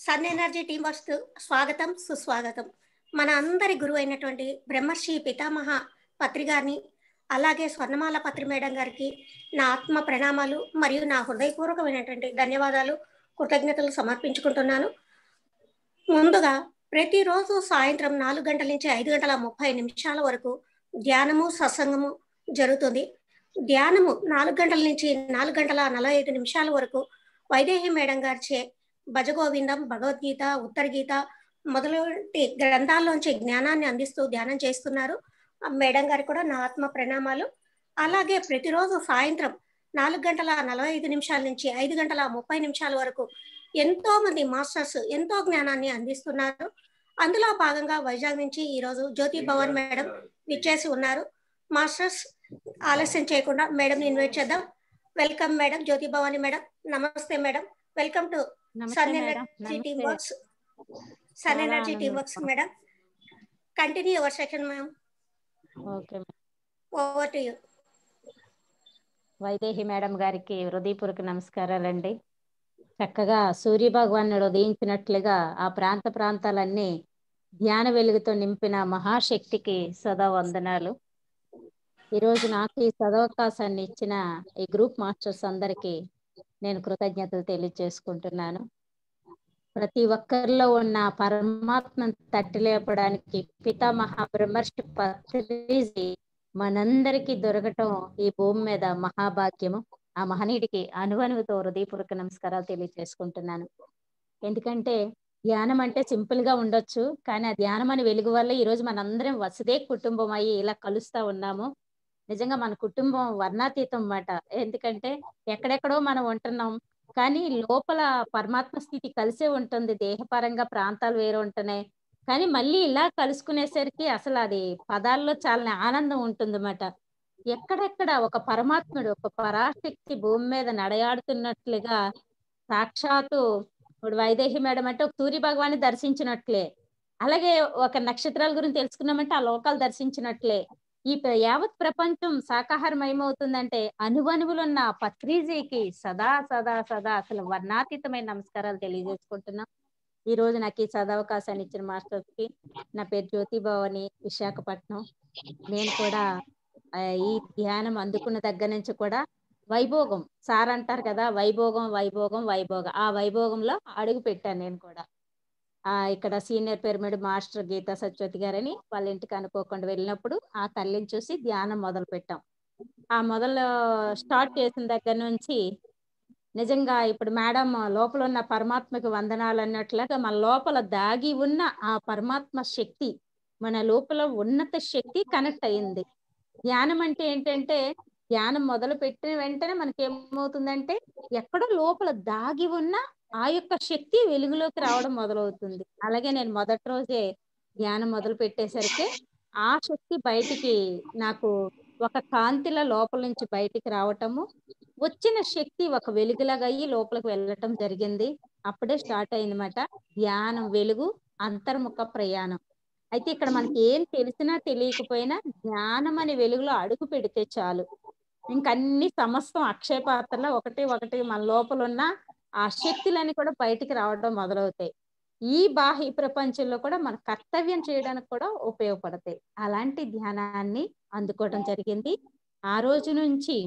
Sun energy team work స్వాగతం సుస్వాగతం మన అందరి గురువు అయినటువంటి బ్రహ్మర్షి పితామహ పత్రి గారిని అలాగే స్వర్ణమాల పత్రి మేడం గారికి నా ఆత్మ ప్రణామాలు మరియు నా హృదయపూర్వకమైనటువంటి ధన్యవాదాలు కృతజ్ఞతలు సమర్పించుకుంటున్నాను ముందుగా ప్రతిరోజు సాయంత్రం నాలుగు గంటల నుంచి ఐదు గంటల ముప్పై నిమిషాల వరకు ధ్యానము సత్సంగము జరుగుతుంది ధ్యానము నాలుగు గంటల నుంచి నాలుగు గంటల నలభై ఐదు నిమిషాల వరకు వైదేహి మేడం గారిచే భజగోవిందం భగవద్గీత ఉత్తర గీత మొదలటి గ్రంథాల్లోంచి జ్ఞానాన్ని అందిస్తూ ధ్యానం చేస్తున్నారు ఆ మేడం గారికి కూడా నా ఆత్మ ప్రణామాలు అలాగే ప్రతిరోజు సాయంత్రం నాలుగు గంటల నలభై ఐదు నిమిషాల నుంచి ఐదు గంటల ముప్పై నిమిషాల వరకు ఎంతో మంది మాస్టర్స్ ఎంతో జ్ఞానాన్ని అందిస్తున్నారు అందులో భాగంగా వైజాగ్ నుంచి ఈరోజు జ్యోతి భవన్ మేడం విచ్చేసి ఉన్నారు మాస్టర్స్ ఆలస్యం చేయకుండా మేడం ఇన్వైట్ చేద్దాం welcome madam Jyoti Bhavani madam నమస్తే మేడం వెల్కమ్ టు నమస్తే సన్ మేడం ఎనర్జీ టీమ్ నమస్తే వర్క్స్ సన్ చాలా ఎనర్జీ టీమ్ ఆనందం. Works madam continue your session ma'am okay madam. Over to you Vaidehi madam గారికి హృదయపూర్వక నమస్కారాలండి చక్కగా సూర్య భగవానుడు ఉదయించినట్లుగా ఆ ప్రాంత ప్రాంతాలన్నీ ధ్యాన వెలుగుతో నింపిన మహాశక్తికి సదా వందనాలు ఈరోజు నాకు ఈ సదవకాశాన్ని ఇచ్చిన ఈ గ్రూప్ మాస్టర్స్ అందరికీ నేను కృతజ్ఞతలు తెలియజేసుకుంటున్నాను ప్రతి ఒక్కరిలో ఉన్న పరమాత్మను తట్టి లేపడానికి పితామహ బ్రహ్మర్షి పత్రిజీ మనందరికీ దొరకటం ఈ భూమి మీద మహాభాగ్యము ఆ మహనీయుడికి అనువనువుతో హృదయపూర్వక నమస్కారాలు తెలియజేసుకుంటున్నాను ఎందుకంటే ధ్యానం అంటే సింపుల్ గా ఉండొచ్చు కానీ ఆ ధ్యానం అని వెలుగు వల్ల ఈ రోజు మనందరం వసుదే కుటుంబం అయ్యి ఇలా కలుస్తా ఉన్నాము నిజంగా మన కుటుంబం వర్ణాతీతం అన్నమాట ఎందుకంటే ఎక్కడెక్కడో మనం ఉంటున్నాం కానీ లోపల పరమాత్మ స్థితి కలిసే ఉంటుంది దేహపరంగా ప్రాంతాలు వేరే ఉంటున్నాయి కానీ మళ్ళీ ఇలా కలుసుకునేసరికి అసలు అది పదాల్లో చాలా ఆనందం ఉంటుందన్నమాట ఎక్కడెక్కడ ఒక పరమాత్ముడు ఒక పరాశక్తి భూమి మీద నడయాడుతున్నట్లుగా సాక్షాత్తు ఇప్పుడు వైదేహి మేడం అంటే ఒక సూర్య భగవాన్ని దర్శించినట్లే అలాగే ఒక నక్షత్రాల గురించి తెలుసుకున్నామంటే ఆ లోకాలు దర్శించినట్లే ఈ ప్ర- యావత్ ప్రపంచం శాకాహారమయమవుతుందంటే అనువనువులున్న ఆ పత్రిజీకి సదా సదా సదా అసలు వర్ణాతీతమైన నమస్కారాలు తెలియజేసుకుంటున్నాం ఈ రోజు నాకు ఈ సదవకాశాన్ని ఇచ్చిన మాస్టర్స్ కి నా పేరు జ్యోతి భవాని విశాఖపట్నం నేను కూడా ఆ, ఈ ధ్యానం అందుకున్న దగ్గర నుంచి కూడా వైభోగం సార్ అంటారు కదా వైభోగం వైభోగం వైభోగం ఆ వైభోగంలో అడుగు పెట్టాను నేను కూడా ఆ ఇక్కడ senior pyramid master Geeta Satyavathi గారని వాళ్ళ ఇంటికి అనుకోకుండా వెళ్ళినప్పుడు ఆ తల్లిని చూసి ధ్యానం మొదలు పెట్టాం ఆ మొదలు స్టార్ట్ చేసిన దగ్గర నుంచి నిజంగా ఇప్పుడు మేడం లోపల ఉన్న పరమాత్మకి వందనాలు అన్నట్లుగా మన లోపల దాగి ఉన్న ఆ పరమాత్మ శక్తి మన లోపల ఉన్నత శక్తి కనెక్ట్ అయింది ధ్యానం అంటే ఏంటంటే ధ్యానం మొదలు పెట్టిన వెంటనే మనకి ఏమవుతుందంటే ఎక్కడో లోపల దాగి ఉన్న ఆ యొక్క శక్తి వెలుగులోకి రావడం మొదలవుతుంది అలాగే నేను మొదటి రోజే ధ్యానం మొదలు పెట్టేసరికి ఆ శక్తి బయటికి నాకు ఒక కాంతిల లోపల నుంచి బయటికి రావటము వచ్చిన శక్తి ఒక వెలుగులాగా అయ్యి లోపలికి వెళ్ళటం జరిగింది అప్పుడే స్టార్ట్ అయిందన్నమాట ధ్యానం వెలుగు అంతర్ముఖ ప్రయాణం అయితే ఇక్కడ మనకి ఏం తెలిసినా తెలియకపోయినా జ్ఞానం అనే వెలుగులో అడుగు పెడితే చాలు ఇంక అన్ని సమస్తం అక్షయ పాత్రలో ఒకటి ఒకటి మన లోపల ఉన్న ఆ శక్తులన్నీ కూడా బయటికి రావడం మొదలవుతాయి ఈ బాహ్య ప్రపంచంలో కూడా మన కర్తవ్యం చేయడానికి కూడా ఉపయోగపడతాయి అలాంటి ధ్యానాన్ని అందుకోవడం జరిగింది ఆ రోజు నుంచి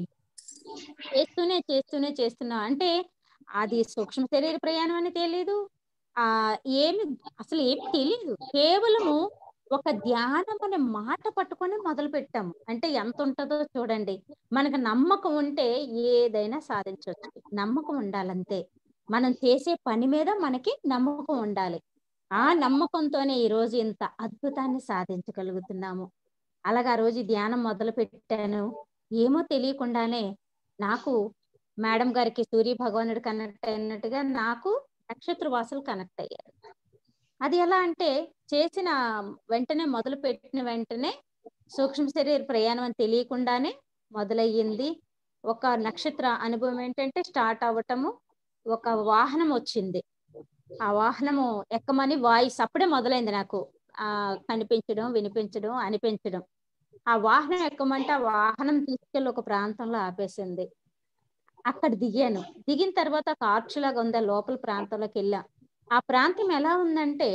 చేస్తూనే చేస్తూనే చేస్తున్నా అంటే అది సూక్ష్మ శరీర ప్రయాణం అని తెలియదు ఆ ఏమి అసలు ఏమి తెలియదు కేవలము ఒక ధ్యానం అనే మాట పట్టుకొని మొదలు పెట్టాము అంటే ఎంత ఉంటుందో చూడండి మనకు నమ్మకం ఉంటే ఏదైనా సాధించవచ్చు నమ్మకం ఉండాలంతే మనం చేసే పని మీద మనకి నమ్మకం ఉండాలి ఆ నమ్మకంతోనే ఈ రోజు ఇంత అద్భుతాన్ని సాధించగలుగుతున్నాము అలాగా ఆ రోజు ధ్యానం మొదలు పెట్టాను ఏమో తెలియకుండానే నాకు మేడం గారికి సూర్య భగవానుడు కనెక్ట్ అయినట్టుగా నాకు నక్షత్ర వాసులు కనెక్ట్ అయ్యారు అది ఎలా అంటే చేసిన వెంటనే మొదలు పెట్టిన వెంటనే సూక్ష్మ శరీర ప్రయాణం అని తెలియకుండానే మొదలయ్యింది ఒక నక్షత్ర అనుభవం ఏంటంటే స్టార్ట్ అవ్వటము ఒక వాహనం వచ్చింది ఆ వాహనము ఎక్కమని వాయిస్ అప్పుడే మొదలైంది నాకు ఆ కనిపించడం వినిపించడం అనిపించడం ఆ వాహనం ఎక్కమంటే ఆ వాహనం తీసుకెళ్లి ఒక ప్రాంతంలో ఆపేసింది అక్కడ దిగాను దిగిన తర్వాత ఒక ఆర్చ్ లాగా ఉంది ఆ లోపల ప్రాంతంలోకి వెళ్ళా ఆ ప్రాంతం ఎలా ఉందంటే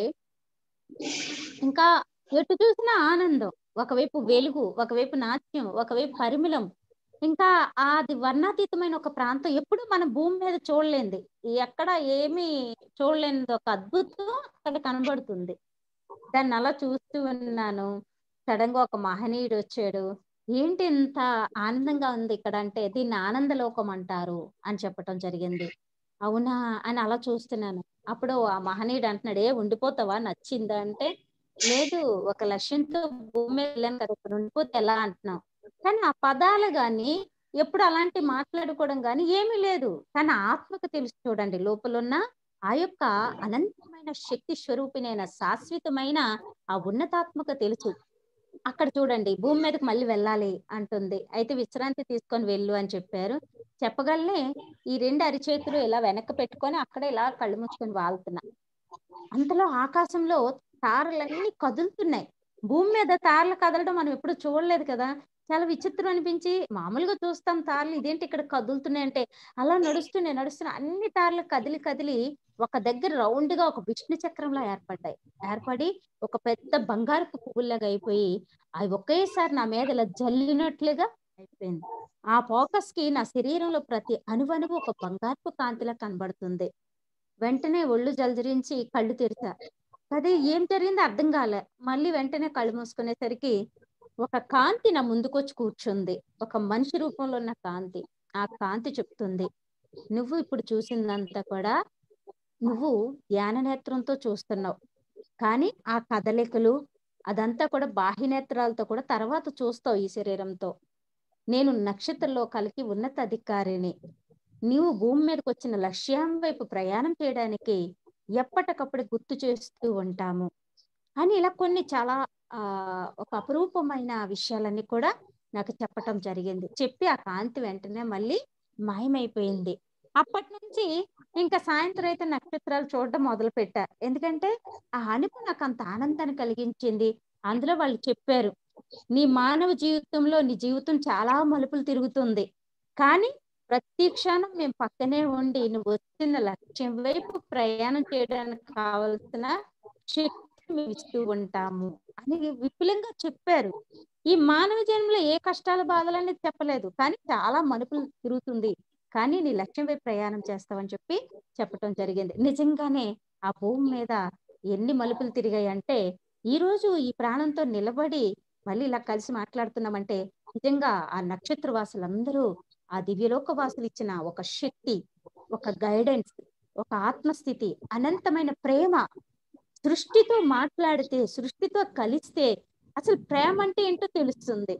ఇంకా ఎటు చూసినా ఆనందం ఒకవైపు వెలుగు ఒకవైపు నాట్యం ఒకవైపు పరిమళం ఇంకా అది వర్ణాతీతమైన ఒక ప్రాంతం ఎప్పుడు మన భూమి మీద చూడలేంది ఎక్కడ ఏమీ చూడలేనిది ఒక అద్భుతం అక్కడ కనబడుతుంది దాన్ని అలా చూస్తూ ఉన్నాను సడన్ గా ఒక మహనీయుడు వచ్చాడు ఏంటి ఇంత ఆనందంగా ఉంది ఇక్కడ అంటే దీన్ని ఆనందలోకం అంటారు అని చెప్పటం జరిగింది అవునా అని అలా చూస్తున్నాను అప్పుడు ఆ మహనీయుడు అంటున్నాడు ఏ ఉండిపోతావా నచ్చిందా అంటే లేదు ఒక లక్ష్యంతో భూమి మీద వెళ్ళాను కదా ఇక్కడ ఉండిపోతే ఎలా అంటున్నాం కానీ ఆ పదాలు గాని ఎప్పుడు అలాంటి మాట్లాడుకోవడం గాని ఏమీ లేదు కానీ ఆత్మకు తెలుసు చూడండి లోపల ఉన్న ఆ యొక్క అనంతమైన శక్తి స్వరూపిణైన శాశ్వతమైన ఆ ఉన్నతాత్మక తెలుసు అక్కడ చూడండి భూమి మీదకి మళ్ళీ వెళ్ళాలి అంటుంది అయితే విశ్రాంతి తీసుకొని వెళ్ళు అని చెప్పారు చెప్పగలనే ఈ రెండు అరిచేతులు ఇలా వెనక్కి పెట్టుకొని అక్కడ ఇలా కళ్ళు మూసుకొని వాళ్తున్నా అంతలో ఆకాశంలో తారలన్నీ కదులుతున్నాయి భూమి మీద తారలు కదలడం మనం ఎప్పుడు చూడలేదు కదా చాలా విచిత్రం అనిపించి మామూలుగా చూస్తాం తారలు ఇదేంటి ఇక్కడ కదులుతున్నాయి అంటే అలా నడుస్తున్నాయి నడుస్తున్నాయి అన్ని తారలు కదిలి కదిలి ఒక దగ్గర రౌండ్ గా ఒక విష్ణు చక్రంలా ఏర్పడ్డాయి ఏర్పడి ఒక పెద్ద బంగారపు పువ్వులాగా అయిపోయి అవి ఒకేసారి నా మీద ఇలా జల్లినట్లుగా అయిపోయింది ఆ ఫోకస్ కి నా శరీరంలో ప్రతి అణువణువు ఒక బంగారపు కాంతిలా కనబడుతుంది వెంటనే ఒళ్ళు జలజరించి కళ్ళు తెరిచా అది ఏం జరిగిందో అర్థం కాలే మళ్ళీ వెంటనే కళ్ళు మూసుకునేసరికి ఒక కాంతి నా ముందుకొచ్చి కూర్చుంది ఒక మనిషి రూపంలో ఉన్న కాంతి ఆ కాంతి చెప్తుంది నువ్వు ఇప్పుడు చూసిందంతా కూడా నువ్వు ధ్యాన నేత్రంతో చూస్తున్నావు కానీ ఆ కదలికలు అదంతా కూడా బాహ్య నేత్రాలతో కూడా తర్వాత చూస్తావు ఈ శరీరంతో నేను నక్షత్ర లోకాలకి ఉన్నత అధికారిని నీవు భూమి మీదకి వచ్చిన లక్ష్యం వైపు ప్రయాణం చేయడానికి ఎప్పటికప్పుడు గుర్తు చేస్తూ ఉంటాము అని ఇలా కొన్ని చాలా ఆ ఒక అపురూపమైన విషయాలన్నీ కూడా నాకు చెప్పటం జరిగింది చెప్పి ఆ కాంతి వెంటనే మళ్ళీ మాయమైపోయింది అప్పటి నుంచి ఇంకా సాయంత్రం అయితే నక్షత్రాలు చూడడం మొదలు పెట్టా ఎందుకంటే ఆ అనుభవం నాకు అంత ఆనందాన్ని కలిగించింది అందులో వాళ్ళు చెప్పారు నీ మానవ జీవితంలో నీ జీవితం చాలా మలుపులు తిరుగుతుంది కానీ ప్రతి క్షణం మేము పక్కనే ఉండి నువ్వు వచ్చిన లక్ష్యం వైపు ప్రయాణం చేయడానికి కావలసిన శక్తి మేము ఇస్తూ ఉంటాము అని విపులంగా చెప్పారు ఈ మానవ జన్మలో ఏ కష్టాల బాధలు అనేది చెప్పలేదు కానీ చాలా మలుపులు తిరుగుతుంది కానీ నీ లక్ష్యం వైపు ప్రయాణం చేస్తావని చెప్పి చెప్పటం జరిగింది నిజంగానే ఆ భూమి మీద ఎన్ని మలుపులు తిరిగాయి అంటే ఈ రోజు ఈ ప్రాణంతో నిలబడి మళ్ళీ ఇలా కలిసి మాట్లాడుతున్నామంటే నిజంగా ఆ నక్షత్ర వాసులందరూ ఆ దివ్యలోక వాసులు ఇచ్చిన ఒక శక్తి ఒక గైడెన్స్ ఒక ఆత్మస్థితి అనంతమైన ప్రేమ సృష్టితో మాట్లాడితే సృష్టితో కలిస్తే అసలు ప్రేమ అంటే ఏంటో తెలుస్తుంది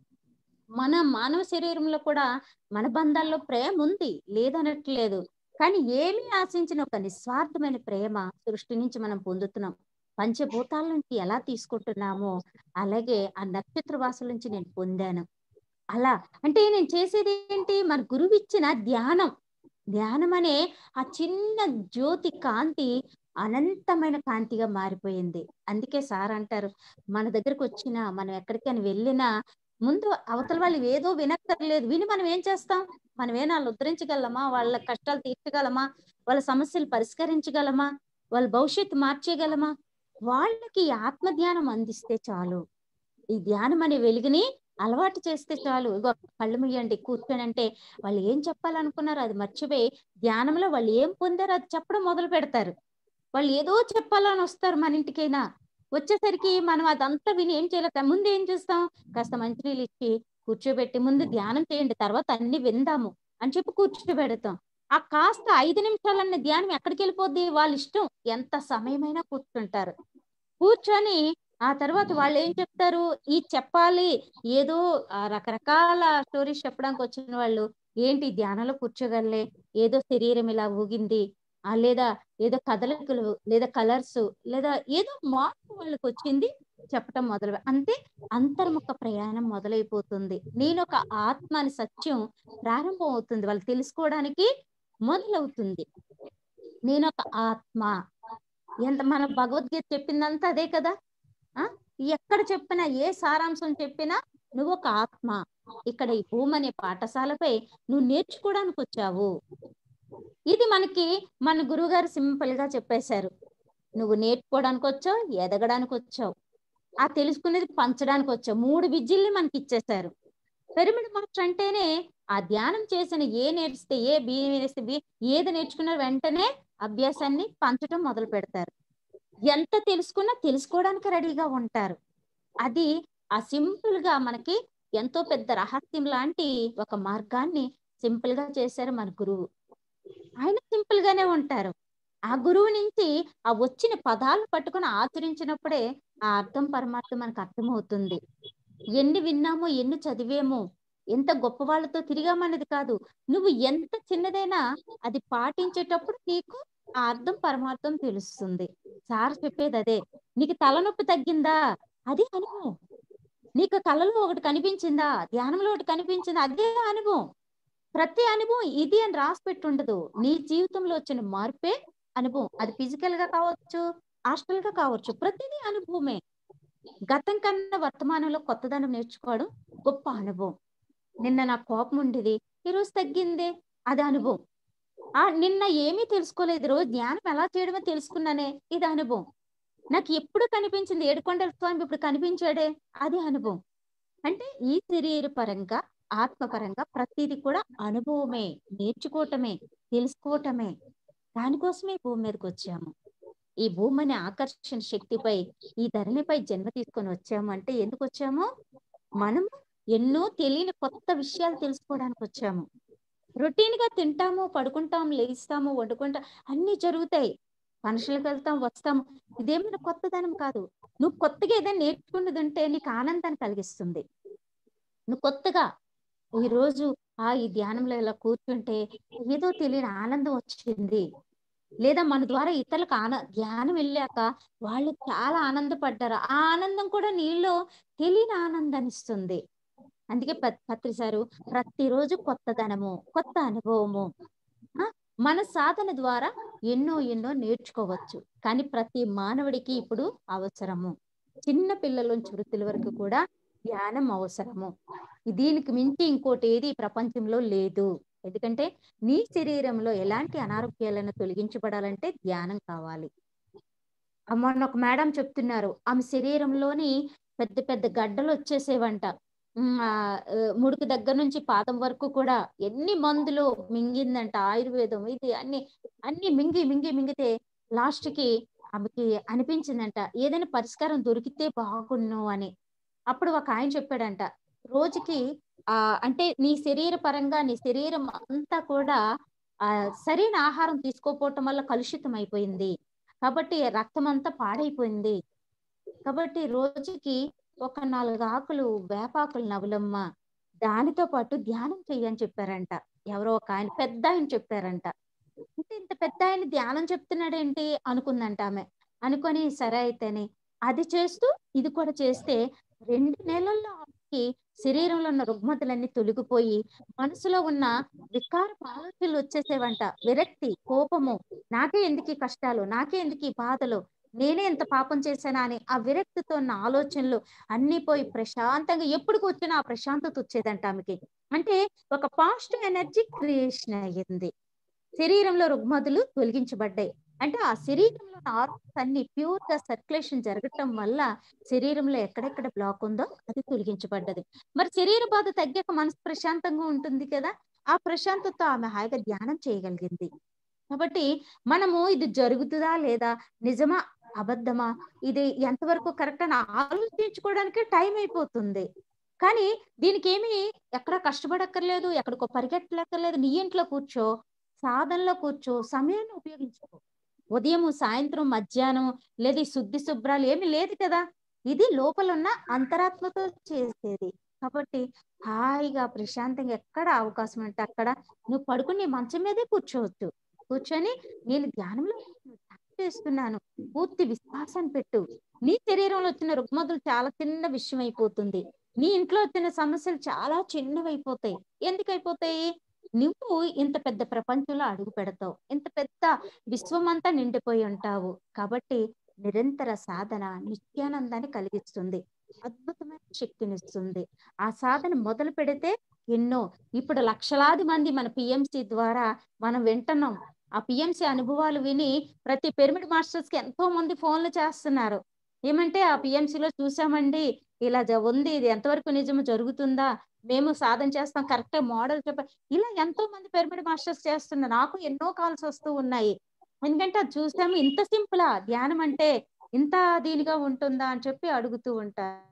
మన మానవ శరీరంలో కూడా మన బంధాల్లో ప్రేమ ఉంది లేదనట్లేదు కానీ ఏమీ ఆశించిన ఒక నిస్వార్థమైన ప్రేమ సృష్టి నుంచి మనం పొందుతున్నాం పంచభూతాల నుంచి ఎలా తీసుకుంటున్నామో అలాగే ఆ నక్షత్ర వాసుల నుంచి నేను పొందాను అలా అంటే నేను చేసేది ఏంటి మన గురువు ఇచ్చిన ధ్యానం ధ్యానం అనే ఆ చిన్న జ్యోతి కాంతి అనంతమైన కాంతిగా మారిపోయింది అందుకే సార్ అంటారు మన దగ్గరకు వచ్చిన మనం ఎక్కడికైనా వెళ్ళినా ముందు అవతల వాళ్ళు ఏదో వినక్కర్లేదు విని మనం ఏం చేస్తాం మనం ఏనా వాళ్ళు ఉద్ధరించగలమా వాళ్ళ కష్టాలు తీర్చగలమా వాళ్ళ సమస్యలు పరిష్కరించగలమా వాళ్ళ భవిష్యత్తు మార్చేయగలమా వాళ్ళకి ఆత్మ ధ్యానం అందిస్తే చాలు ఈ ధ్యానం అనే వెలుగుని అలవాటు చేస్తే చాలు ఇగో కళ్ళు ముయ్యండి కూర్చొని అంటే వాళ్ళు ఏం చెప్పాలనుకున్నారు అది మర్చిపోయి ధ్యానంలో వాళ్ళు ఏం పొందారో అది చెప్పడం మొదలు పెడతారు వాళ్ళు ఏదో చెప్పాలని వస్తారు మన ఇంటికైనా వచ్చేసరికి మనం అదంతా విని ఏం చేయలేక ముందు ఏం చేస్తాం కాస్త మంచినీళ్ళు ఇచ్చి కూర్చోబెట్టి ముందు ధ్యానం చేయండి తర్వాత అన్ని విందాము అని చెప్పి కూర్చోబెడతాం ఆ కాస్త ఐదు నిమిషాలన్న ధ్యానం ఎక్కడికి వెళ్ళిపోద్ది వాళ్ళ ఇష్టం ఎంత సమయమైనా కూర్చుంటారు కూర్చొని ఆ తర్వాత వాళ్ళు ఏం చెప్తారు ఈ చెప్పాలి ఏదో ఆ రకరకాల స్టోరీస్ చెప్పడానికి వచ్చిన వాళ్ళు ఏంటి ధ్యానంలో కూర్చోగలే ఏదో శరీరం ఇలా ఊగింది ఆ లేదా ఏదో కదలికలు లేదా కలర్స్ లేదా ఏదో మార్పు వాళ్ళకి వచ్చింది చెప్పటం మొదలు అంతే అంతర్ముఖ ప్రయాణం మొదలైపోతుంది నేను ఒక ఆత్మ అని సత్యం ప్రారంభం అవుతుంది వాళ్ళు తెలుసుకోవడానికి మొదలవుతుంది నేను ఒక ఆత్మ ఎంత మన భగవద్గీత చెప్పిందంతా అదే కదా ఆ ఎక్కడ చెప్పినా ఏ సారాంశం చెప్పినా నువ్వు ఒక ఆత్మ ఇక్కడ ఈ భూమి అనే పాఠశాలపై నువ్వు నేర్చుకోవడానికి వచ్చావు ఇది మనకి మన గురువుగారు సింపుల్ గా చెప్పేశారు నువ్వు నేర్చుకోవడానికి వచ్చావు ఎదగడానికి వచ్చావు ఆ తెలుసుకునేది పంచడానికి వచ్చావు మూడు విద్యల్ని మనకి ఇచ్చేశారు పిరమిడ్ మాస్టర్ అంటేనే ఆ ధ్యానం చేసిన ఏ నేర్స్తే ఏ బి నేర్స్తే బి ఏది నేర్చుకున్న వెంటనే అభ్యాసాన్ని పంచడం మొదలు పెడతారు ఎంత తెలుసుకున్నా తెలుసుకోవడానికి రెడీగా ఉంటారు అది ఆ సింపుల్ గా మనకి ఎంతో పెద్ద రహస్యం లాంటి ఒక మార్గాన్ని సింపుల్ గా చేశారు మన గురువు ఆయన సింపుల్ గానే ఉంటారు ఆ గురువు నుంచి ఆ వచ్చిన పదాలు పట్టుకొని ఆచరించినప్పుడే ఆ అర్థం పరమార్థం మనకు అర్థమవుతుంది ఎన్ని విన్నామో ఎన్ని చదివేమో ఎంత గొప్ప వాళ్ళతో తిరిగామనేది కాదు నువ్వు ఎంత చిన్నదైనా అది పాటించేటప్పుడు నీకు ఆ అర్థం పరమార్థం తెలుస్తుంది సార్ చెప్పేది అదే నీకు తలనొప్పి తగ్గిందా అది అనుభవం నీకు కళలో ఒకటి కనిపించిందా ధ్యానంలో ఒకటి కనిపించిందా అదే అనుభవం ప్రతి అనుభవం ఇది అని రాసి పెట్టి ఉండదు నీ జీవితంలో వచ్చిన మార్పే అనుభవం అది ఫిజికల్ గా కావచ్చు హాస్టల్ గా కావచ్చు ప్రతిదీ అనుభవమే గతం కన్నా వర్తమానంలో కొత్తదనం నేర్చుకోవడం గొప్ప అనుభవం నిన్న నా కోపం ఉండేది ఈరోజు తగ్గిందే అది అనుభవం ఆ నిన్న ఏమీ తెలుసుకోలేదు రోజు ధ్యానం ఎలా చేయడమో తెలుసుకున్నానే ఇది అనుభవం నాకు ఎప్పుడు కనిపించింది ఏడుకొండల స్వామి ఇప్పుడు కనిపించాడే అది అనుభవం అంటే ఈ శరీర పరంగా ఆత్మపరంగా ప్రతిదీ కూడా అనుభవమే నేర్చుకోవటమే తెలుసుకోవటమే దానికోసమే భూమి మీదకి వచ్చాము ఈ భూమి అనే ఆకర్షణ శక్తిపై ఈ ధరణిపై జన్మ తీసుకొని వచ్చాము అంటే ఎందుకు వచ్చాము మనం ఎన్నో తెలియని కొత్త విషయాలు తెలుసుకోవడానికి వచ్చాము రొటీన్ గా తింటాము పడుకుంటాం లేస్తాము వండుకుంటాం అన్ని జరుగుతాయి మనుషులకు వెళ్తాం వస్తాము ఇదేమైనా కొత్తదనం కాదు నువ్వు కొత్తగా ఏదైనా నేర్చుకున్నది ఉంటే నీకు ఆనందాన్ని కలిగిస్తుంది నువ్వు కొత్తగా ఈ రోజు ఆ ఈ ధ్యానంలో ఇలా కూర్చుంటే ఏదో తెలియని ఆనందం వచ్చింది లేదా మన ద్వారా ఇతరులకు ఆన ధ్యానం వెళ్ళాక వాళ్ళు చాలా ఆనందపడ్డారు ఆ ఆనందం కూడా నీలో తెలియని ఆనందాన్ని ఇస్తుంది అందుకే పత్రి సారు ప్రతిరోజు కొత్తదనము కొత్త అనుభవము ఆ, మన సాధన ద్వారా ఎన్నో ఎన్నో నేర్చుకోవచ్చు కానీ ప్రతి మానవుడికి ఇప్పుడు అవసరము చిన్న పిల్లల నుంచి వృత్తుల వరకు కూడా ధ్యానం అవసరము దీనికి మించి ఇంకోటి ఏది ఈ ప్రపంచంలో లేదు ఎందుకంటే నీ శరీరంలో ఎలాంటి అనారోగ్యాలను తొలగించబడాలంటే ధ్యానం కావాలి మొన్న ఒక మేడం చెప్తున్నారు ఆమె శరీరంలోని పెద్ద పెద్ద గడ్డలు వచ్చేసేవంట ఉమ్, ఆ, ఆ, ముడుకు దగ్గర నుంచి పాదం వరకు కూడా ఎన్ని మందులు మింగిందంట ఆయుర్వేదం ఇది అన్ని అన్ని మింగి మింగి మింగితే లాస్ట్ కి ఆమెకి అనిపించిందంట ఏదైనా పరిష్కారం దొరికితే బాగున్ను అని అప్పుడు ఒక ఆయన చెప్పాడంట రోజుకి ఆ అంటే నీ శరీర పరంగా నీ శరీరం అంతా కూడా ఆ సరైన ఆహారం తీసుకోపోవటం వల్ల కలుషితం అయిపోయింది కాబట్టి రక్తం అంతా పాడైపోయింది కాబట్టి రోజుకి ఒక నాలుగు ఆకులు వేపాకులు నవలమ్మ దానితో పాటు ధ్యానం చెయ్యని చెప్పారంట ఎవరో ఒక ఆయన పెద్ద ఆయన చెప్పారంట అంటే ఇంత పెద్ద ఆయన ధ్యానం చెప్తున్నాడేంటి అనుకుందంట ఆమె అనుకొని సరే అయితేనే అది చేస్తూ ఇది కూడా చేస్తే రెండు నెలల్లో ఆమెకి శరీరంలో ఉన్న రుగ్మతలన్నీ తొలగిపోయి మనసులో ఉన్న వికార ఆలోచనలు వచ్చేసేవంట విరక్తి కోపము నాకే ఎందుకు ఈ కష్టాలు నాకే ఎందుకు ఈ బాధలు నేనే ఎంత పాపం చేశానా అని ఆ విరక్తితో ఉన్న ఆలోచనలు అన్ని పోయి ప్రశాంతంగా ఎప్పుడు కూర్చున్నా ఆ ప్రశాంతత వచ్చేదంట ఆమెకి అంటే ఒక పాజిటివ్ ఎనర్జీ క్రియేషన్ అయ్యింది శరీరంలో రుగ్మతులు తొలగించబడ్డాయి అంటే ఆ శరీరంలో ఆర్గన్స్ అన్ని ప్యూర్ గా సర్క్యులేషన్ జరగటం వల్ల శరీరంలో ఎక్కడెక్కడ బ్లాక్ ఉందో అది తొలగించబడ్డది మరి శరీర బాధ తగ్గాక మనసు ప్రశాంతంగా ఉంటుంది కదా ఆ ప్రశాంతతో ఆమె హాయిగా ధ్యానం చేయగలిగింది కాబట్టి మనము ఇది జరుగుతుందా లేదా నిజమా అబద్ధమా ఇది ఎంతవరకు కరెక్ట్ అని ఆలోచించుకోవడానికి టైం అయిపోతుంది కానీ దీనికి ఏమి ఎక్కడ కష్టపడక్కర్లేదు ఎక్కడికో పరిగెట్టలేక్కర్లేదు నీ ఇంట్లో కూర్చో సాధనలో కూర్చో సమయాన్ని ఉపయోగించుకో ఉదయం సాయంత్రం మధ్యాహ్నం లేదా ఈ శుద్ధి శుభ్రాలు ఏమి లేదు కదా ఇది లోపల ఉన్న అంతరాత్మతో చేసేది కాబట్టి హాయిగా ప్రశాంతంగా ఎక్కడ అవకాశం ఉంటే అక్కడ నువ్వు పడుకుని మంచం మీదే కూర్చోవచ్చు కూర్చొని నేను ధ్యానంలో ధ్యానం చేస్తున్నాను పూర్తి విశ్వాసాన్ని పెట్టు నీ శరీరంలో వచ్చిన రుగ్మతులు చాలా చిన్న విషయం అయిపోతుంది నీ ఇంట్లో వచ్చిన సమస్యలు చాలా చిన్నవైపోతాయి ఎందుకు అయిపోతాయి నువ్వు ఇంత పెద్ద ప్రపంచంలో అడుగు పెడతావు ఇంత పెద్ద విశ్వం అంతా నిండిపోయి ఉంటావు కాబట్టి నిరంతర సాధన నిత్యానందాన్ని కలిగిస్తుంది అద్భుతమైన శక్తినిస్తుంది ఆ సాధన మొదలు పెడితే ఎన్నో ఇప్పుడు లక్షలాది మంది మన పిఎంసి ద్వారా మనం వింటున్నాం ఆ పిఎంసి అనుభవాలు విని ప్రతి పిరమిడ్ మాస్టర్స్ కి ఎంతో మంది ఫోన్లు చేస్తున్నారు ఏమంటే ఆ PMC లో చూసామండి ఇలా జ- ఉంది ఇది ఎంతవరకు నిజం జరుగుతుందా మేము సాధన చేస్తాం కరెక్ట్ మోడల్ చెప్ప ఇలా ఎంతో మంది పిరమిడ్ మాస్టర్స్ చేస్తున్నారు నాకు ఎన్నో కాల్స్ వస్తూ ఉన్నాయి ఎందుకంటే అది చూసాము ఇంత సింపులా ధ్యానం అంటే ఇంత దీనిగా ఉంటుందా అని చెప్పి అడుగుతూ ఉంటారు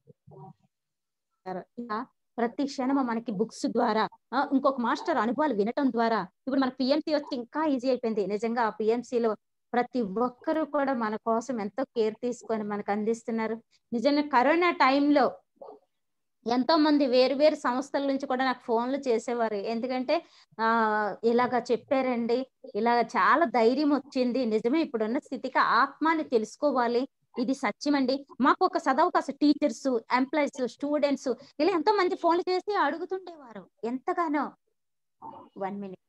ఇలా ప్రతి క్షణం మనకి బుక్స్ ద్వారా ఆ, ఇంకొక మాస్టర్ అనుభవాలు వినటం ద్వారా ఇప్పుడు మన పిఎంసి వచ్చి ఇంకా ఈజీ అయిపోయింది నిజంగా ఆ PMC లో ప్రతి ఒక్కరు కూడా మన కోసం ఎంతో కేర్ తీసుకొని మనకు అందిస్తున్నారు నిజంగా కరోనా టైంలో ఎంతో మంది వేరు వేరు సంస్థల నుంచి కూడా నాకు ఫోన్లు చేసేవారు ఎందుకంటే ఆ ఇలాగ చెప్పారండి ఇలా చాలా ధైర్యం వచ్చింది నిజమే ఇప్పుడున్న స్థితికి ఆత్మాని తెలుసుకోవాలి ఇది సత్యమండి మాకు ఒక సదవకాశం టీచర్స్ ఎంప్లాయీస్ స్టూడెంట్స్ ఇలా ఎంతో మంది ఫోన్లు చేసి అడుగుతుండేవారు ఎంతగానో వన్ మినిట్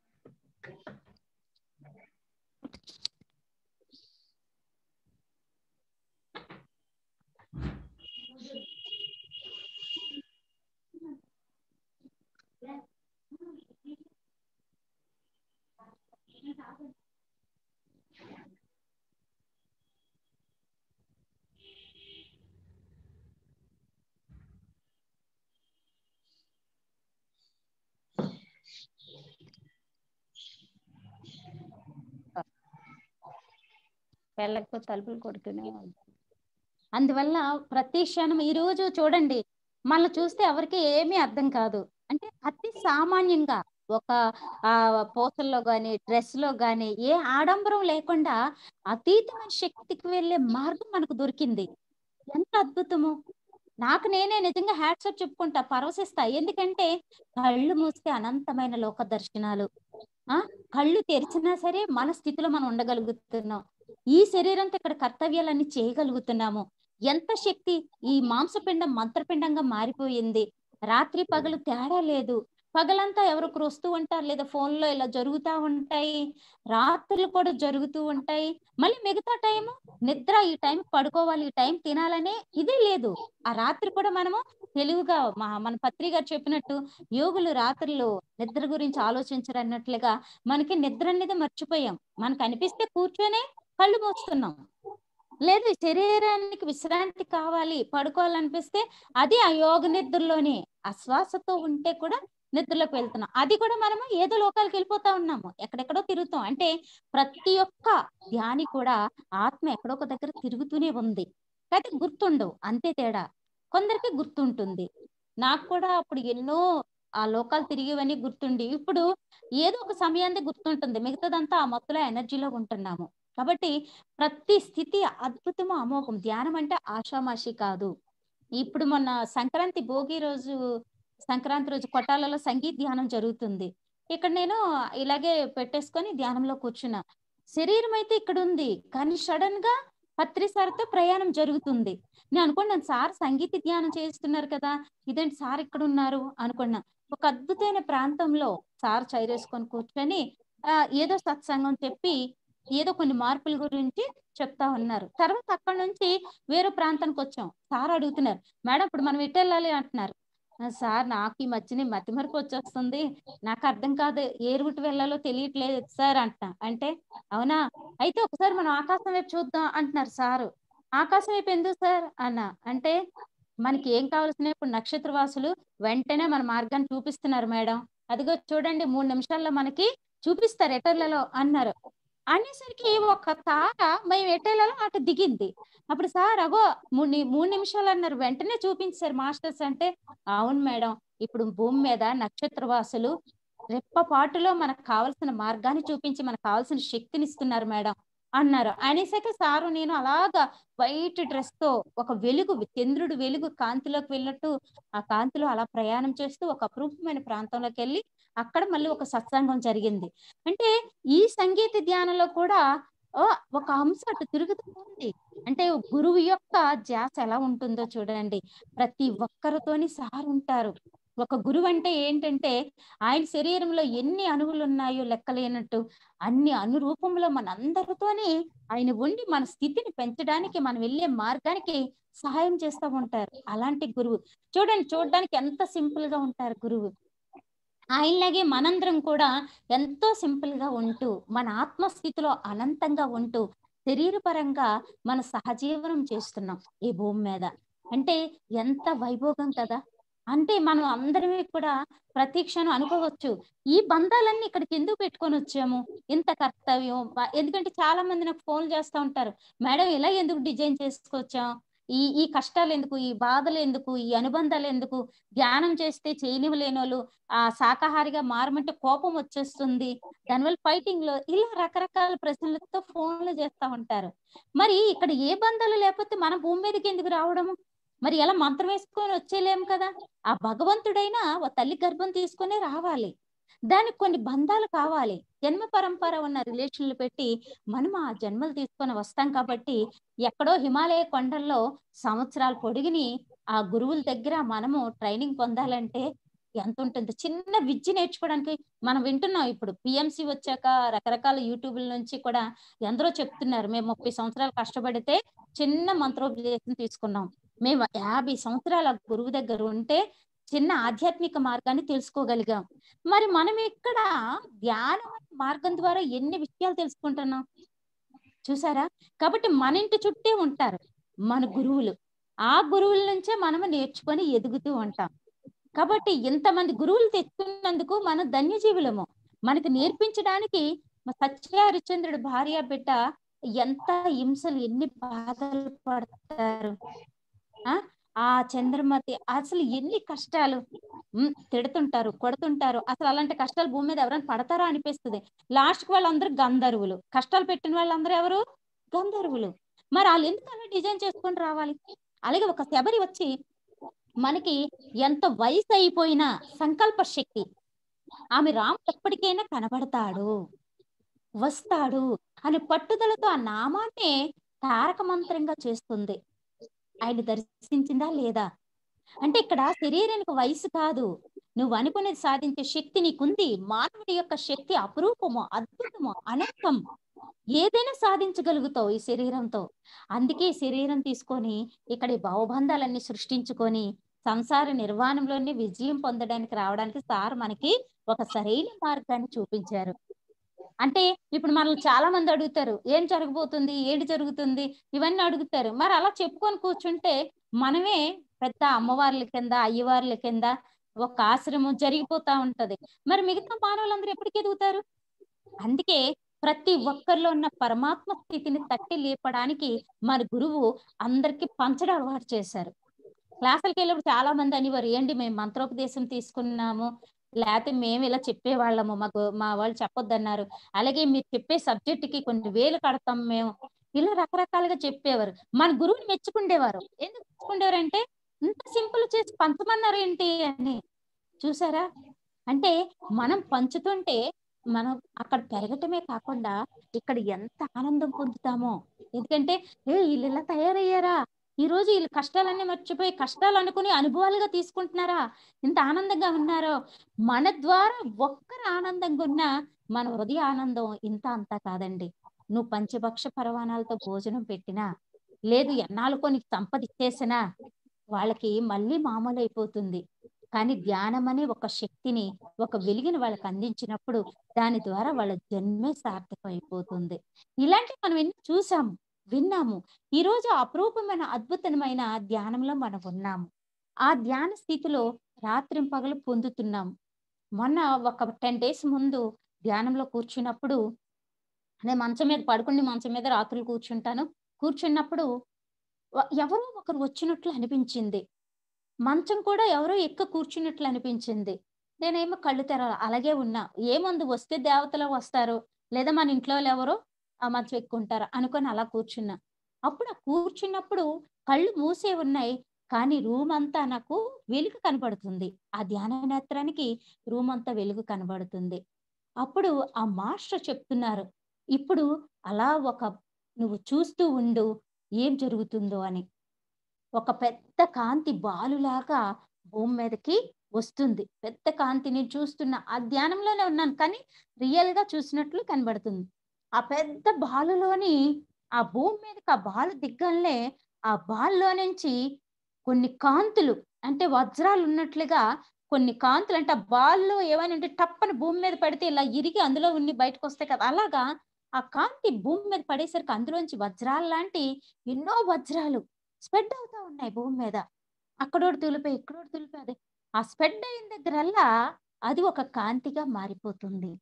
వెళ్ళకపోతే తలుపులు కొడుతూనే ఉంది. అందువల్ల ప్రతి క్షణం ఈ రోజు చూడండి మనల్ని చూస్తే ఎవరికి ఏమీ అర్థం కాదు అంటే అతి సామాన్యంగా ఒక ఆ పోతల్లో గాని డ్రెస్ లో గాని ఏ ఆడంబరం లేకుండా అతీతమైన శక్తికి వెళ్ళే మార్గం మనకు దొరికింది ఎంత అద్భుతము నాకు నేనే నిజంగా హ్యాట్సప్ చెప్పుకుంటా పరవశిస్తా ఎందుకంటే కళ్ళు మూస్తే అనంతమైన లోక దర్శనాలు ఆ కళ్ళు తెరిచినా సరే మన స్థితిలో మనం ఉండగలుగుతున్నాం ఈ శరీరంతో ఇక్కడ కర్తవ్యాలన్నీ చేయగలుగుతున్నాము ఎంత శక్తి ఈ మాంసపిండం మంత్రపిండంగా మారిపోయింది రాత్రి పగలు తేడా లేదు పగలంతా ఎవరొకరు వస్తూ ఉంటారు లేదా phone లో ఇలా జరుగుతూ ఉంటాయి రాత్రులు కూడా జరుగుతూ ఉంటాయి మళ్ళీ మిగతా టైం నిద్ర ఈ టైం పడుకోవాలి ఈ టైం తినాలనే ఇదే లేదు ఆ రాత్రి కూడా మనము తెలివిగా మా మన పత్రిక గారు చెప్పినట్టు యోగులు రాత్రులు నిద్ర గురించి ఆలోచించరు అన్నట్లుగా మనకి నిద్ర అనేది మర్చిపోయాం మనకు అనిపిస్తే కూర్చొనే కళ్ళు మూస్తున్నాం లేదు శరీరానికి విశ్రాంతి కావాలి పడుకోవాలనిపిస్తే అది ఆ యోగ నిద్రలోనే అశ్వాసతో ఉంటే కూడా నిద్రలోకి వెళ్తున్నాం అది కూడా మనము ఏదో లోకాలకు వెళ్ళిపోతా ఉన్నాము ఎక్కడెక్కడో తిరుగుతాం అంటే ప్రతి ఒక్క ధ్యాని కూడా ఆత్మ ఎక్కడో ఒక దగ్గర తిరుగుతూనే ఉంది అయితే గుర్తుండవు అంతే తేడా కొందరికి గుర్తుంటుంది నాకు కూడా అప్పుడు ఎన్నో ఆ లోకాలు తిరిగివన్నీ గుర్తుండి ఇప్పుడు ఏదో ఒక సమయాన్ని గుర్తుంటుంది మిగతాదంతా ఆ మొత్తంలో ఎనర్జీలో ఉంటున్నాము కాబట్టి ప్రతి స్థితి అద్భుతము అమోఘం ధ్యానం అంటే ఆషామాషి కాదు ఇప్పుడు మొన్న సంక్రాంతి భోగి రోజు సంక్రాంతి రోజు కొట్టాలలో సంగీత ధ్యానం జరుగుతుంది ఇక్కడ నేను ఇలాగే పెట్టేసుకొని ధ్యానంలో కూర్చున్నా శరీరం అయితే ఇక్కడ ఉంది కానీ సడన్ గా పత్రి సార్తో ప్రయాణం జరుగుతుంది నేను అనుకున్నాను సార్ సంగీత ధ్యానం చేస్తున్నారు కదా ఇదేంటి సార్ ఇక్కడ ఉన్నారు అనుకున్నా ఒక అద్భుతమైన ప్రాంతంలో సార్ చైరేసుకొని కూర్చొని ఆ ఏదో సత్సంగం చెప్పి ఏదో కొన్ని మార్పుల గురించి చెప్తా ఉన్నారు తర్వాత అక్కడ నుంచి వేరే ప్రాంతానికి వచ్చాం సార్ అడుగుతున్నారు మేడం ఇప్పుడు మనం ఎటు వెళ్ళాలి అంటున్నారు "ఆ, సార్ నాకు ఈ మధ్యన మతి మరపు వచ్చేస్తుంది నాకు అర్థం కాదు ఏ రూట్ వెళ్ళాలో తెలియట్లేదు సార్ అంటున్నా అంటే అవునా అయితే ఒకసారి మనం ఆకాశం వైపు చూద్దాం అంటున్నారు సారు ఆకాశం వైపు ఎందుకు సార్ అన్న అంటే మనకి ఏం కావాల్సిన ఇప్పుడు నక్షత్రవాసులు వెంటనే మన మార్గాన్ని చూపిస్తున్నారు మేడం అదిగో చూడండి మూడు నిమిషాల్లో మనకి చూపిస్తారు ఎటర్లలో అన్నారు అనేసరికి ఒక తార మేము ఎటేలలో అటు దిగింది అప్పుడు సార్ అగో మూడు ని- మూడు నిమిషాలు అన్నారు వెంటనే చూపించారు మాస్టర్స్ అంటే అవును మేడం ఇప్పుడు భూమి మీద నక్షత్రవాసులు రెప్పపాటులో మనకు కావలసిన మార్గాన్ని చూపించి మనకు కావాల్సిన శక్తిని ఇస్తున్నారు మేడం అన్నారు అనేసాక సారు నేను అలాగా వైట్ డ్రెస్ తో ఒక వెలుగు చంద్రుడు వెలుగు కాంతిలోకి వెళ్ళినట్టు ఆ కాంతిలో అలా ప్రయాణం చేస్తూ ఒక అపరూపమైన ప్రాంతంలోకి వెళ్ళి అక్కడ మళ్ళీ ఒక సత్సంగం జరిగింది అంటే ఈ సంగీత ధ్యానంలో కూడా ఓ, ఒక అంశం అటు తిరుగుతూ ఉంది అంటే గురువు యొక్క ధ్యాస ఎలా ఉంటుందో చూడండి ప్రతి ఒక్కరితోని సార్ ఉంటారు ఒక గురువు అంటే ఏంటంటే ఆయన శరీరంలో ఎన్ని అణువులు ఉన్నాయో లెక్కలేనట్టు అన్ని అనురూపంలో మనందరితోని ఆయన ఉండి మన స్థితిని పెంచడానికి మనం వెళ్ళే మార్గానికి సహాయం చేస్తూ ఉంటారు అలాంటి గురువు చూడండి చూడడానికి ఎంత సింపుల్ గా ఉంటారు గురువు ఆయనలాగే మనందరం కూడా ఎంతో సింపుల్ గా ఉంటూ మన ఆత్మస్థితిలో అనంతంగా ఉంటూ శరీరపరంగా మన సహజీవనం చేస్తున్నాం ఈ భూమి మీద అంటే ఎంత వైభోగం కదా అంటే మనం అందరమే కూడా ప్రతి క్షణం అనుకోవచ్చు ఈ బంధాలన్నీ ఇక్కడికి ఎందుకు పెట్టుకొని వచ్చాము ఇంత కర్తవ్యం బ- ఎందుకంటే చాలా మంది నాకు ఫోన్ చేస్తూ ఉంటారు మేడం ఇలా ఎందుకు డిజైన్ చేసుకొచ్చాం ఈ ఈ కష్టాలు ఎందుకు ఈ బాధలు ఎందుకు ఈ అనుబంధాలు ఎందుకు ధ్యానం చేస్తే చేయనివ్వలేని వాళ్ళు ఆ శాకాహారిగా మారమంటే కోపం వచ్చేస్తుంది దానివల్ల ఫైటింగ్ లో ఇలా రకరకాల ప్రశ్నలతో ఫోన్లు చేస్తా ఉంటారు మరి ఇక్కడ ఏ బంధాలు లేకపోతే మన భూమి మీదకి ఎందుకు రావడము మరి ఎలా మంత్రం వేసుకొని వచ్చేలేము కదా ఆ భగవంతుడైనా ఓ తల్లి గర్భం తీసుకునే రావాలి దానికి కొన్ని బంధాలు కావాలి జన్మ పరంపర ఉన్న రిలేషన్లు పెట్టి మనం ఆ జన్మలు తీసుకొని వస్తాం కాబట్టి ఎక్కడో హిమాలయ కొండల్లో సంవత్సరాల పొడిగిని ఆ గురువుల దగ్గర మనము ట్రైనింగ్ పొందాలంటే ఎంత ఉంటుంది చిన్న విద్య నేర్చుకోవడానికి మనం వింటున్నాం ఇప్పుడు పిఎంసి వచ్చాక రకరకాల యూట్యూబ్ల నుంచి కూడా ఎందరో చెప్తున్నారు మేము ముప్పై సంవత్సరాలు కష్టపడితే చిన్న మంత్రోపదేశం తీసుకున్నాం మేము యాభై సంవత్సరాల గురువు దగ్గర ఉంటే చిన్న ఆధ్యాత్మిక మార్గాన్ని తెలుసుకోగలిగాం మరి మనం ఇక్కడ ధ్యానం అనే మార్గం ద్వారా ఎన్ని విషయాలు తెలుసుకుంటున్నాం చూసారా కాబట్టి మన ఇంటి చుట్టే ఉంటారు మన గురువులు ఆ గురువుల నుంచే మనము నేర్చుకొని ఎదుగుతూ ఉంటాం కాబట్టి ఇంతమంది గురువులు తెచ్చుకున్నందుకు మనం ధన్యజీవులము మనకి నేర్పించడానికి మా సత్య హరిశ్చంద్రుడు భార్య బిడ్డ ఎంత హింసలు ఎన్ని బాధలు పడతారు ఆ ఆ చంద్రమతి అసలు ఎన్ని కష్టాలు ఉమ్, తిడుతుంటారు కొడుతుంటారు అసలు అలాంటి కష్టాలు భూమి మీద ఎవరైనా పడతారా అనిపిస్తుంది లాస్ట్ కి వాళ్ళందరూ గంధర్వులు కష్టాలు పెట్టిన వాళ్ళందరూ ఎవరు గంధర్వులు మరి వాళ్ళు ఎందుకు అలా డిజైన్ చేసుకొని రావాలి అలాగే ఒక శబరి వచ్చి మనకి ఎంత వయసు అయిపోయినా సంకల్ప శక్తి ఆమె రాముడు ఎప్పటికైనా కనబడతాడు వస్తాడు అనే పట్టుదలతో ఆ నామాన్నే తారక మంత్రంగా చేస్తుంది ఆయన దర్శించిందా లేదా అంటే ఇక్కడ శరీరానికి వయసు కాదు నువ్వు అనుకునేది సాధించే శక్తి నీకుంది మానవుడి యొక్క శక్తి అపురూపము అద్భుతము అనంతం ఏదైనా సాధించగలుగుతావు ఈ శరీరంతో అందుకే ఈ శరీరం తీసుకొని ఇక్కడ ఈ భావబంధాలన్నీ సృష్టించుకొని సంసార నిర్వాణంలోనే విజయం పొందడానికి రావడానికి సార్ మనకి ఒక సరైన మార్గాన్ని చూపించారు అంటే ఇప్పుడు మనల్ని చాలా మంది అడుగుతారు ఏం జరగబోతుంది ఏంటి జరుగుతుంది ఇవన్నీ అడుగుతారు మరి అలా చెప్పుకొని కూర్చుంటే మనమే పెద్ద అమ్మవార్ల కింద అయ్యవార్ల కింద ఒక ఆశ్రమం జరిగిపోతా ఉంటది మరి మిగతా మానవులందరూ ఎప్పటికి ఎదుగుతారు అందుకే ప్రతి ఒక్కరిలో ఉన్న పరమాత్మ స్థితిని తట్టి లేపడానికి మన గురువు అందరికి పంచడం అలవాటు చేశారు క్లాసులకి వెళ్ళినప్పుడు చాలా మంది అనేవారు ఏంటి మేము మంత్రోపదేశం తీసుకున్నాము లేకపోతే మేము ఇలా చెప్పేవాళ్ళము మాకు మా వాళ్ళు చెప్పొద్దన్నారు అలాగే మీరు చెప్పే సబ్జెక్ట్ కి కొన్ని వేలు కడతాం మేము ఇలా రకరకాలుగా చెప్పేవారు మన గురువుని మెచ్చుకుండేవారు ఎందుకు మెచ్చుకుండేవారు అంటే ఇంత సింపుల్ చేసి పంచమన్నారు ఏంటి అని చూసారా అంటే మనం పంచుతుంటే మనం అక్కడ పెరగటమే కాకుండా ఇక్కడ ఎంత ఆనందం పొందుతామో ఎందుకంటే ఏ వీళ్ళు ఇలా తయారయ్యారా ఈ రోజు వీళ్ళు కష్టాలన్నీ మర్చిపోయి కష్టాలు అనుకుని అనుభవాలుగా తీసుకుంటున్నారా ఇంత ఆనందంగా ఉన్నారో మన ద్వారా ఒక్కరు ఆనందంగా ఉన్నా మన హృదయ ఆనందం ఇంత అంతా కాదండి నువ్వు పంచభక్ష పరవాణాలతో భోజనం పెట్టినా లేదు ఎన్నాళ్ళు కొన్ని సంపద ఇచ్చేసినా వాళ్ళకి మళ్ళీ మామూలు అయిపోతుంది కానీ ధ్యానం అనే ఒక శక్తిని ఒక వెలుగుని వాళ్ళకి అందించినప్పుడు దాని ద్వారా వాళ్ళ జన్మే సార్థకం అయిపోతుంది ఇలాంటి మనం ఎన్ని చూసాము విన్నాము ఈ రోజు అపరూపమైన అద్భుతమైన ధ్యానంలో మనం ఉన్నాము ఆ ధ్యాన స్థితిలో రాత్రి పగలు పొందుతున్నాము మొన్న ఒక టెన్ డేస్ ముందు ధ్యానంలో కూర్చున్నప్పుడు నేను మంచం మీద పడుకుని మంచం మీద రాత్రులు కూర్చుంటాను కూర్చున్నప్పుడు వ- ఎవరో ఒకరు వచ్చినట్లు అనిపించింది మంచం కూడా ఎవరో ఎక్క కూర్చున్నట్లు అనిపించింది నేనేమో కళ్ళు తెరాలి అలాగే ఉన్నా ఏ మందు వస్తే దేవతలు వస్తారు లేదా మన ఇంట్లో వాళ్ళు ఎవరో ఆ మంచం ఎక్కుంటారు అనుకొని అలా కూర్చున్నా అప్పుడు ఆ కూర్చున్నప్పుడు కళ్ళు మూసే ఉన్నాయి కానీ రూమ్ అంతా నాకు వెలుగు కనబడుతుంది ఆ ధ్యాన నేత్రానికి రూమ్ అంతా వెలుగు కనబడుతుంది అప్పుడు ఆ మాస్టర్ చెప్తున్నారు ఇప్పుడు అలా ఒక నువ్వు చూస్తూ ఉండు ఏం జరుగుతుందో అని ఒక పెద్ద కాంతి బాలులాగా భూమి మీదకి వస్తుంది పెద్ద కాంతి నేను చూస్తున్న ఆ ధ్యానంలోనే ఉన్నాను కానీ రియల్ గా చూసినట్లు కనబడుతుంది ఆ పెద్ద బాలులోని ఆ భూమి మీదకి ఆ బాలు దిగ్గంలే ఆ బాల్లో నుంచి కొన్ని కాంతులు అంటే వజ్రాలు ఉన్నట్లుగా కొన్ని కాంతులు అంటే ఆ బాల్లో ఏమైనా ఉంటే టప్పని భూమి మీద పడితే ఇలా ఇరిగి అందులో ఉన్ని బయటకు వస్తాయి కదా అలాగా ఆ కాంతి భూమి మీద పడేసరికి అందులోంచి వజ్రాలు లాంటి ఎన్నో వజ్రాలు స్ప్రెడ్ అవుతా ఉన్నాయి భూమి మీద అక్కడోటి తులిపే ఇక్కడోటి తులిపే అదే ఆ స్ప్రెడ్ అయిన దగ్గరల్లా అది ఒక కాంతిగా మారిపోతుంది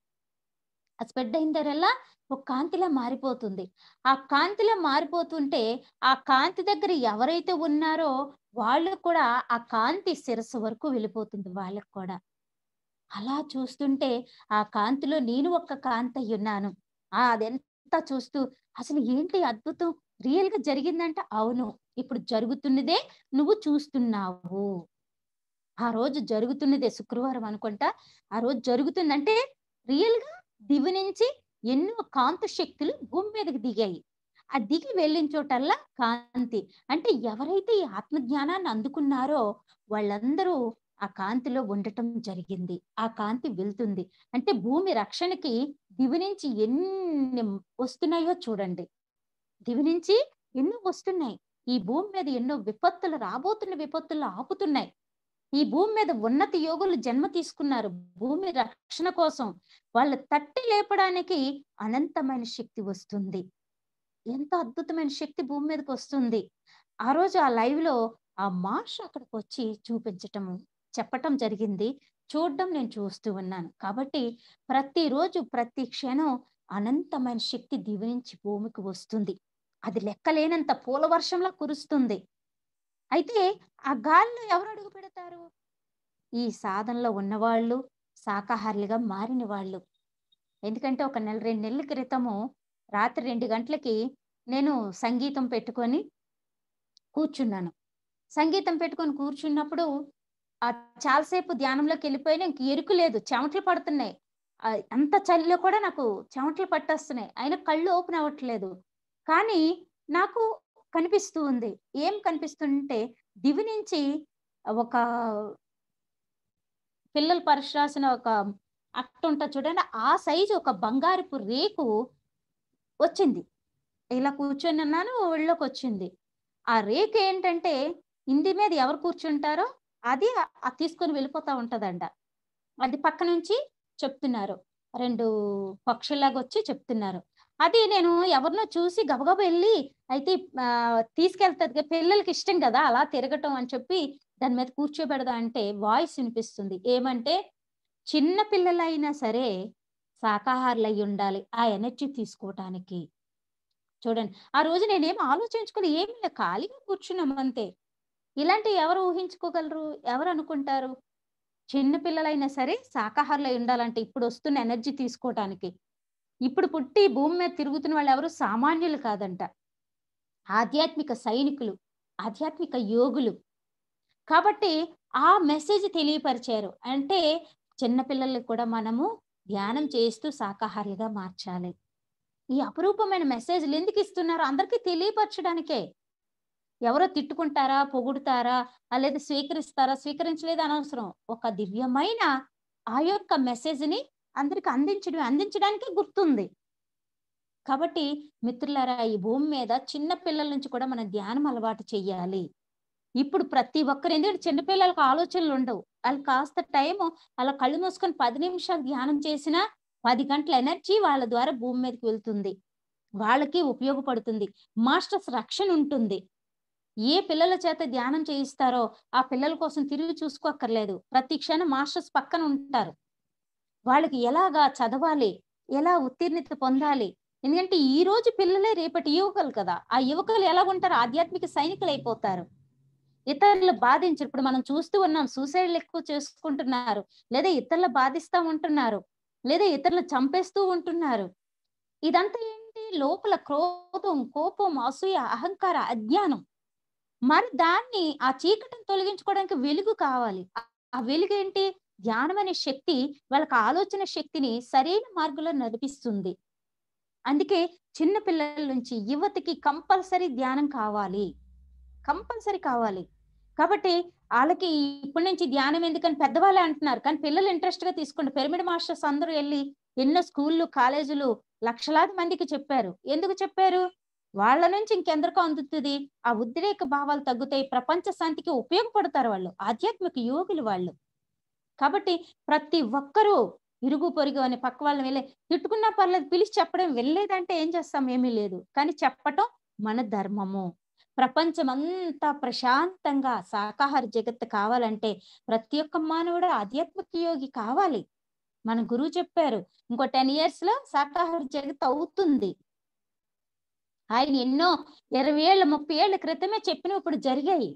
ఆ స్ప్రెడ్ అయిన దగ్గరల్లా ఒక కాంతిలా మారిపోతుంది ఆ కాంతిలా మారిపోతుంటే ఆ కాంతి దగ్గర ఎవరైతే ఉన్నారో వాళ్ళు కూడా ఆ కాంతి శిరస్సు వరకు వెళ్ళిపోతుంది వాళ్ళకు కూడా అలా చూస్తుంటే ఆ కాంతిలో నేను ఒక్క కాంతి అయి ఉన్నాను ఆ అదెంత చూస్తూ అసలు ఏంటి అద్భుతం రియల్ గా జరిగిందంటే అవును ఇప్పుడు జరుగుతున్నదే నువ్వు చూస్తున్నావు ఆ రోజు జరుగుతున్నదే శుక్రవారం అనుకుంటా ఆ రోజు జరుగుతుందంటే రియల్ గా దివి నుంచి ఎన్నో కాంతి శక్తులు భూమి మీదకి దిగాయి ఆ దిగి వెళ్ళిన చోటల్లా కాంతి అంటే ఎవరైతే ఈ ఆత్మజ్ఞానాన్ని అందుకున్నారో వాళ్ళందరూ ఆ కాంతిలో ఉండటం జరిగింది ఆ కాంతి వెళ్తుంది అంటే భూమి రక్షణకి దివి నుంచి ఎన్ని వస్తున్నాయో చూడండి దివి నుంచి ఎన్నో వస్తున్నాయి ఈ భూమి మీద ఎన్నో విపత్తులు రాబోతున్న విపత్తులు ఆపుతున్నాయి ఈ భూమి మీద ఉన్నత యోగులు జన్మ తీసుకున్నారు భూమి రక్షణ కోసం వాళ్ళ తట్టి లేపడానికి అనంతమైన శక్తి వస్తుంది ఎంత అద్భుతమైన శక్తి భూమి మీదకి వస్తుంది ఆ రోజు ఆ లైవ్ లో ఆ మాష్ అక్కడికి వచ్చి చూపించటం చెప్పటం జరిగింది చూడడం నేను చూస్తూ ఉన్నాను కాబట్టి ప్రతిరోజు ప్రతి క్షణం అనంతమైన శక్తి దివి నుంచి భూమికి వస్తుంది అది లెక్కలేనంత పూల వర్షంలా కురుస్తుంది అయితే ఆ గాలిలో ఎవరు అడుగు పెడతారు ఈ సాధనలో ఉన్నవాళ్ళు శాకాహారులుగా మారిన వాళ్ళు ఎందుకంటే ఒక నెల రెండు నెలల క్రితము రాత్రి రెండు గంటలకి నేను సంగీతం పెట్టుకొని కూర్చున్నాను సంగీతం పెట్టుకొని కూర్చున్నప్పుడు ఆ చాలాసేపు ధ్యానంలోకి వెళ్ళిపోయినా ఇంక ఎరుకు లేదు చెమటలు పడుతున్నాయి ఆ అంత చలిలో కూడా నాకు చెమటలు పట్టేస్తున్నాయి అయినా కళ్ళు ఓపెన్ అవ్వట్లేదు కానీ నాకు కనిపిస్తూ ఉంది ఏం కనిపిస్తుంటే దివి నుంచి ఒక పిల్లల పరీక్ష రాసిన ఒక అట్ట ఉంటుంది చూడండి ఆ సైజు ఒక బంగారపు రేకు వచ్చింది ఇలా కూర్చొని ఉన్నాను ఒళ్ళోకి వచ్చింది ఆ రేకు ఏంటంటే ఇంది మీద ఎవరు కూర్చుంటారో అది ఆ తీసుకొని వెళ్ళిపోతా ఉంటదంట అది పక్క నుంచి చెప్తున్నారు రెండు పక్షుల్లాగా వచ్చి చెప్తున్నారు అది నేను ఎవరినో చూసి గబగబా వెళ్ళి అయితే ఆ, తీసుకెళ్తాది కదా, పిల్లలకి ఇష్టం కదా అలా తిరగటం అని చెప్పి దాని మీద కూర్చోబెడదా అంటే వాయిస్ వినిపిస్తుంది ఏమంటే చిన్న పిల్లలైనా సరే శాకాహారులు అయి ఉండాలి ఆ ఎనర్జీ తీసుకోవటానికి చూడండి ఆ రోజు నేనేం ఆలోచించుకుని ఏమి లే ఖాళీగా కూర్చున్నాం అంతే ఇలాంటి ఎవరు ఊహించుకోగలరు ఎవరు అనుకుంటారు చిన్న పిల్లలైనా సరే శాకాహారులు అయి ఉండాలంటే ఇప్పుడు వస్తున్న ఎనర్జీ తీసుకోవటానికి ఇప్పుడు పుట్టి భూమి మీద తిరుగుతున్న వాళ్ళు ఎవరు సామాన్యులు కాదంట ఆధ్యాత్మిక సైనికులు ఆధ్యాత్మిక యోగులు కాబట్టి ఆ మెసేజ్ తెలియపరిచారు అంటే చిన్నపిల్లలకు కూడా మనము ధ్యానం చేస్తూ శాకాహారులుగా మార్చాలి ఈ అపురూపమైన మెసేజ్లు ఎందుకు ఇస్తున్నారు అందరికీ తెలియపరచడానికే ఎవరో తిట్టుకుంటారా పొగుడుతారా ఆ లేదా స్వీకరిస్తారా స్వీకరించలేదు అనవసరం ఒక దివ్యమైన ఆ యొక్క మెసేజ్ ని అందరికి అందించడం అందించడానికే గుర్తుంది కాబట్టి మిత్రులారా ఈ భూమి మీద చిన్న పిల్లల నుంచి కూడా మనం ధ్యానం అలవాటు చెయ్యాలి ఇప్పుడు ప్రతి ఒక్కరు ఎందుకంటే చిన్నపిల్లలకు ఆలోచనలు ఉండవు వాళ్ళు కాస్త టైం అలా కళ్ళు మూసుకొని పది నిమిషాలు ధ్యానం చేసినా పది గంటల ఎనర్జీ వాళ్ళ ద్వారా భూమి మీదకి వెళ్తుంది వాళ్ళకి ఉపయోగపడుతుంది మాస్టర్స్ రక్షణ ఉంటుంది ఏ పిల్లల చేత ధ్యానం చేయిస్తారో ఆ పిల్లల కోసం తిరిగి చూసుకోక్కర్లేదు ప్రతి క్షణం మాస్టర్స్ పక్కన ఉంటారు వాళ్ళకి ఎలాగా చదవాలి ఎలా ఉత్తీర్ణత పొందాలి ఎందుకంటే ఈ రోజు పిల్లలే రేపటి యువకులు కదా ఆ యువకులు ఎలా ఉంటారు ఆధ్యాత్మిక సైనికులు అయిపోతారు ఇతరులు బాధించరు ఇప్పుడు మనం చూస్తూ ఉన్నాం సూసైడ్లు ఎక్కువ చేసుకుంటున్నారు లేదా ఇతరులు బాధిస్తూ ఉంటున్నారు లేదా ఇతరులు చంపేస్తూ ఉంటున్నారు ఇదంతా ఏంటి లోపల క్రోధం కోపం అసూయ అహంకార అజ్ఞానం మరి దాన్ని ఆ చీకటిని తొలగించుకోవడానికి వెలుగు కావాలి ఆ- ఆ వెలుగు ఏంటి ధ్యానం అనే శక్తి వాళ్ళకి ఆలోచన శక్తిని సరైన మార్గంలో నడిపిస్తుంది అందుకే చిన్న పిల్లల నుంచి యువతకి కంపల్సరీ ధ్యానం కావాలి కంపల్సరీ కావాలి కాబట్టి వాళ్ళకి ఇప్పటి నుంచి ధ్యానం ఎందుకని పెద్దవాళ్ళే అంటున్నారు కానీ పిల్లలు ఇంట్రెస్ట్ గా తీసుకోండి పిరమిడ్ మాస్టర్స్ అందరూ వెళ్ళి ఎన్నో స్కూళ్ళు కాలేజీలు లక్షలాది మందికి చెప్పారు ఎందుకు చెప్పారు వాళ్ళ నుంచి ఇంకెందరికో అందుతుంది ఆ ఉద్రేక భావాలు తగ్గుతాయి ప్రపంచ శాంతికి ఉపయోగపడతారు వాళ్ళు ఆధ్యాత్మిక యోగులు వాళ్ళు కాబట్టి ప్రతి ఒక్కరూ ఇరుగు పొరుగు అని పక్క వాళ్ళని వెళ్ళే తిట్టుకున్నా పర్లేదు పిలిచి చెప్పడం వెళ్ళలేదంటే ఏం చేస్తాం ఏమీ లేదు కానీ చెప్పటం మన ధర్మము ప్రపంచం అంతా ప్రశాంతంగా శాకాహార జగత్తు కావాలంటే ప్రతి ఒక్క మానవుడు ఆధ్యాత్మిక యోగి కావాలి మన గురువు చెప్పారు ఇంకో టెన్ ఇయర్స్ లో శాకాహార జగత్ అవుతుంది ఆయన ఎన్నో ఇరవై ఏళ్ళ ముప్పై ఏళ్ల క్రితమే చెప్పిన ఇప్పుడు జరిగాయి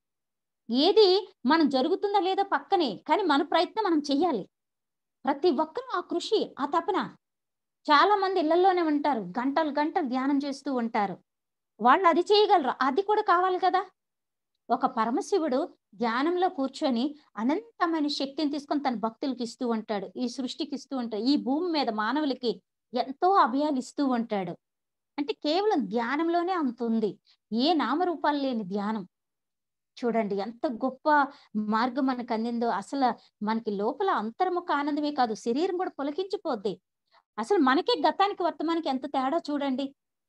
ఏది మనం జరుగుతుందా లేదా పక్కనే కానీ మన ప్రయత్నం మనం చెయ్యాలి ప్రతి ఒక్కరూ ఆ కృషి ఆ తపన చాలా మంది ఇళ్లలోనే ఉంటారు గంటలు గంటలు ధ్యానం చేస్తూ ఉంటారు వాళ్ళు అది చేయగలరు అది కూడా కావాలి కదా ఒక పరమశివుడు ధ్యానంలో కూర్చొని అనంతమైన శక్తిని తీసుకొని తన భక్తులకి ఇస్తూ ఉంటాడు ఈ సృష్టికి ఇస్తూ ఉంటాడు ఈ భూమి మీద మానవులకి ఎంతో అభయాలు ఇస్తూ ఉంటాడు అంటే కేవలం ధ్యానంలోనే అంత ఉంది ఏ నామరూపాలు లేని ధ్యానం చూడండి ఎంత గొప్ప మార్గం మనకు అందిందో అసలు మనకి లోపల అంతర్ముఖ ఆనందమే కాదు శరీరం కూడా పులకించిపోద్ది అసలు మనకే గతానికి వర్తమానికి ఎంత తేడా చూడండి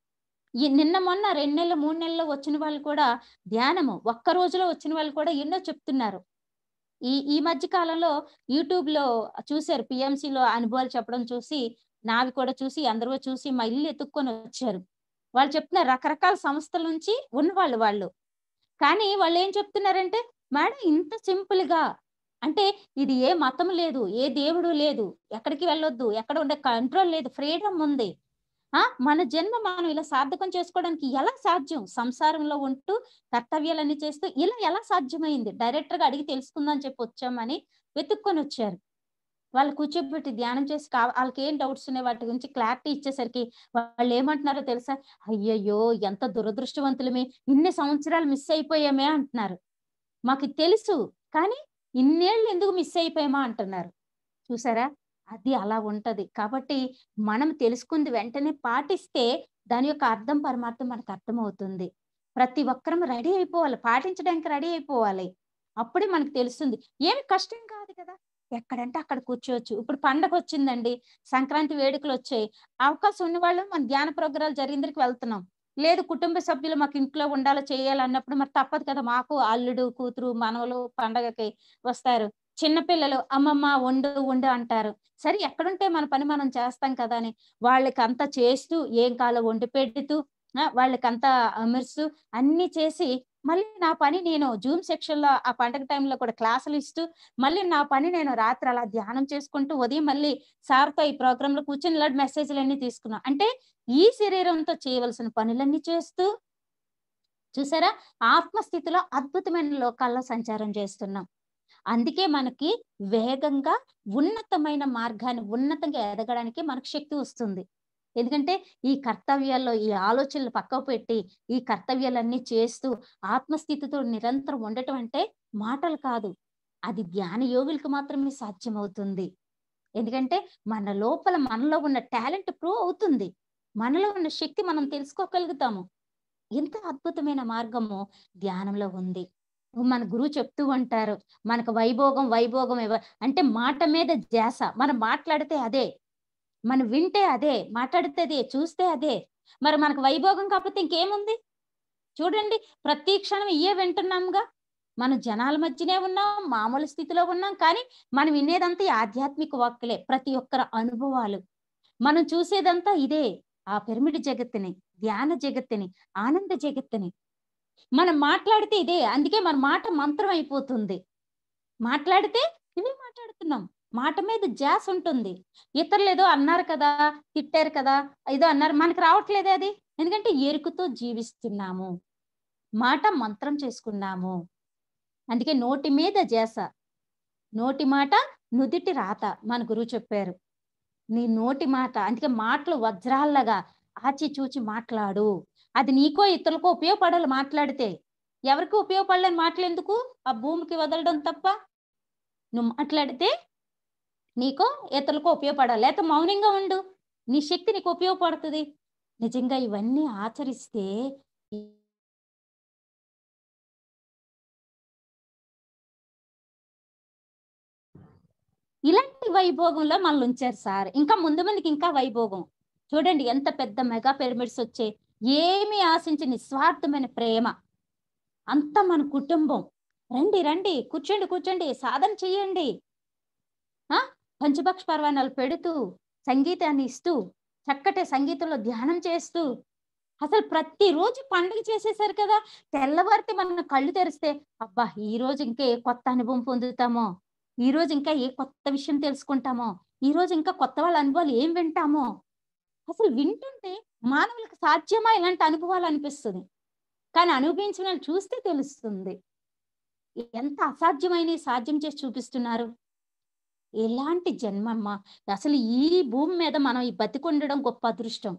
ఈ నిన్న మొన్న రెండు నెలలు మూడు నెలల్లో వచ్చిన వాళ్ళు కూడా ధ్యానము ఒక్క రోజులో వచ్చిన వాళ్ళు కూడా ఎన్నో చెప్తున్నారు ఈ ఈ మధ్య కాలంలో యూట్యూబ్ లో చూశారు PMC లో అనుభవాలు చెప్పడం చూసి నావి కూడా చూసి అందరూ చూసి మా ఇల్లు ఎత్తుక్కొని వచ్చారు వాళ్ళు చెప్తున్నారు రకరకాల సంస్థల నుంచి ఉన్నవాళ్ళు వాళ్ళు కానీ వాళ్ళు ఏం చెప్తున్నారంటే మేడం ఇంత సింపుల్ గా అంటే ఇది ఏ మతం లేదు ఏ దేవుడు లేదు ఎక్కడికి వెళ్ళొద్దు ఎక్కడ ఉండే కంట్రోల్ లేదు ఫ్రీడమ్ ఉంది ఆ మన జన్మ మనం ఇలా సార్థకం చేసుకోవడానికి ఎలా సాధ్యం సంసారంలో ఉంటూ కర్తవ్యాలన్నీ చేస్తూ ఇలా ఎలా సాధ్యమైంది డైరెక్టర్ గా అడిగి తెలుసుకుందాం చెప్పి వచ్చామని వెతుక్కొని వచ్చారు వాళ్ళు కూర్చోబెట్టి ధ్యానం చేసి కా వాళ్ళకి ఏం డౌట్స్ ఉన్నాయి వాటి గురించి క్లారిటీ ఇచ్చేసరికి వాళ్ళు ఏమంటున్నారో తెలుసా అయ్యయ్యో ఎంత దురదృష్టవంతులమే ఇన్ని సంవత్సరాలు మిస్ అయిపోయామే అంటున్నారు మాకు తెలుసు కానీ ఇన్నేళ్ళు ఎందుకు మిస్ అయిపోయామా అంటున్నారు చూసారా అది అలా ఉంటది కాబట్టి మనం తెలుసుకుంది వెంటనే పాటిస్తే దాని యొక్క అర్థం పరమార్థం మనకు అర్థమవుతుంది ప్రతి ఒక్కరం రెడీ అయిపోవాలి పాటించడానికి రెడీ అయిపోవాలి అప్పుడే మనకు తెలుస్తుంది ఏమి కష్టం కాదు కదా ఎక్కడంటే అక్కడ కూర్చోవచ్చు ఇప్పుడు పండగ వచ్చిందండి సంక్రాంతి వేడుకలు వచ్చాయి అవకాశం ఉన్న వాళ్ళు మన ధ్యాన ప్రోగ్రాలు జరిగిందరికి వెళ్తున్నాం లేదు కుటుంబ సభ్యులు మాకు ఇంట్లో ఉండాలో చేయాలన్నప్పుడు మరి తప్పదు కదా మాకు అల్లుడు కూతురు మనవలు పండగకి వస్తారు చిన్నపిల్లలు అమ్మమ్మ వండు వండు అంటారు సరే ఎక్కడుంటే మన పని మనం చేస్తాం కదా అని వాళ్ళకి అంతా చేస్తూ ఏం కాలో వండి పెడుతూ ఆ, వాళ్ళకి అంతా అమరుస్తూ అన్ని చేసి మళ్ళీ నా పని నేను జూమ్ సెక్షన్ లో ఆ పండగ టైంలో కూడా క్లాసులు ఇస్తూ మళ్ళీ నా పని నేను రాత్రి అలా ధ్యానం చేసుకుంటూ ఉదయం మళ్ళీ సార్తో ఈ ప్రోగ్రామ్ లో కూర్చొని ఇలా మెసేజ్లు అన్ని తీసుకున్నాం అంటే ఈ శరీరంతో చేయవలసిన పనులన్నీ చేస్తూ చూసారా ఆత్మస్థితిలో అద్భుతమైన లోకాల్లో సంచారం చేస్తున్నాం అందుకే మనకి వేగంగా ఉన్నతమైన మార్గాన్ని ఉన్నతంగా ఎదగడానికి మనకు శక్తి వస్తుంది ఎందుకంటే ఈ కర్తవ్యాల్లో ఈ ఆలోచనలు పక్కకు పెట్టి ఈ కర్తవ్యాలన్నీ చేస్తూ ఆత్మస్థితితో నిరంతరం ఉండటం అంటే మాటలు కాదు అది ధ్యాన యోగులకు మాత్రమే సాధ్యమవుతుంది ఎందుకంటే మన లోపల మనలో ఉన్న టాలెంట్ ప్రూవ్ అవుతుంది మనలో ఉన్న శక్తి మనం తెలుసుకోగలుగుతాము ఎంత అద్భుతమైన మార్గము ధ్యానంలో ఉంది మన గురువు చెప్తూ ఉంటారు మనకు వైభోగం వైభోగం ఇవ్వ అంటే మాట మీద ధ్యాస మనం మాట్లాడితే అదే మనం వింటే అదే మాట్లాడితే అదే చూస్తే అదే మరి మనకు వైభోగం కాకపోతే ఇంకేముంది చూడండి ప్రతి క్షణం ఇయే వింటున్నాంగా మనం జనాల మధ్యనే ఉన్నాం మామూలు స్థితిలో ఉన్నాం కానీ మనం వినేదంతా ఈ ఆధ్యాత్మిక వాక్కులే ప్రతి ఒక్కరి అనుభవాలు మనం చూసేదంతా ఇదే ఆ పిరమిడ్ జగత్తుని ధ్యాన జగత్తుని ఆనంద జగత్తుని మనం మాట్లాడితే ఇదే అందుకే మన మాట మంత్రం అయిపోతుంది మాట్లాడితే ఇవే మాట్లాడుతున్నాం మాట మీద జాస్ ఉంటుంది ఇతరులు ఏదో అన్నారు కదా తిట్టారు కదా ఏదో అన్నారు మనకు రావట్లేదే అది ఎందుకంటే ఎరుకుతో జీవిస్తున్నాము మాట మంత్రం చేసుకున్నాము అందుకే నోటి మీద జాస నోటి మాట నుదిటి రాత మన గురువు చెప్పారు నీ నోటి మాట అందుకే మాటలు వజ్రాల్లాగా ఆచి చూచి మాట్లాడు అది నీకో ఇతరులకో ఉపయోగపడాలి మాట్లాడితే ఎవరికి ఉపయోగపడలేని మాటలు ఎందుకు ఆ భూమికి వదలడం తప్ప నువ్వు మాట్లాడితే నీకో ఇతరులకో ఉపయోగపడాలి లేకపోతే మౌనంగా ఉండు నీ శక్తి నీకు ఉపయోగపడుతుంది నిజంగా ఇవన్నీ ఆచరిస్తే ఇలాంటి వైభోగంలో మనల్ని ఉంచారు సార్ ఇంకా ముందు ముందుకి ఇంకా వైభోగం చూడండి ఎంత పెద్ద మెగా పిరమిడ్స్ వచ్చాయి ఏమి ఆశించి నిస్వార్థమైన ప్రేమ అంతా మన కుటుంబం రండి రండి కూర్చోండి కూర్చోండి సాధన చెయ్యండి పంచభక్ష పర్వాణాలు పెడుతూ సంగీతాన్ని ఇస్తూ చక్కటి సంగీతంలో ధ్యానం చేస్తూ అసలు ప్రతిరోజు పండుగ చేసేసారు కదా తెల్లవారితే మనం కళ్ళు తెరిస్తే అబ్బా ఈ రోజు ఇంకా ఏ కొత్త అనుభవం పొందుతామో ఈ రోజు ఇంకా ఏ కొత్త విషయం తెలుసుకుంటామో ఈ రోజు ఇంకా కొత్త వాళ్ళ అనుభవాలు ఏం వింటామో అసలు వింటుంటే మానవులకు సాధ్యమా ఇలాంటి అనుభవాలు అనిపిస్తుంది కానీ అనుభవించిన వాళ్ళు చూస్తే తెలుస్తుంది ఎంత అసాధ్యమైన సాధ్యం చేసి చూపిస్తున్నారు ఎలాంటి జన్మమ్మ అసలు ఈ భూమి మీద మనం ఈ బతికుండడం గొప్ప అదృష్టం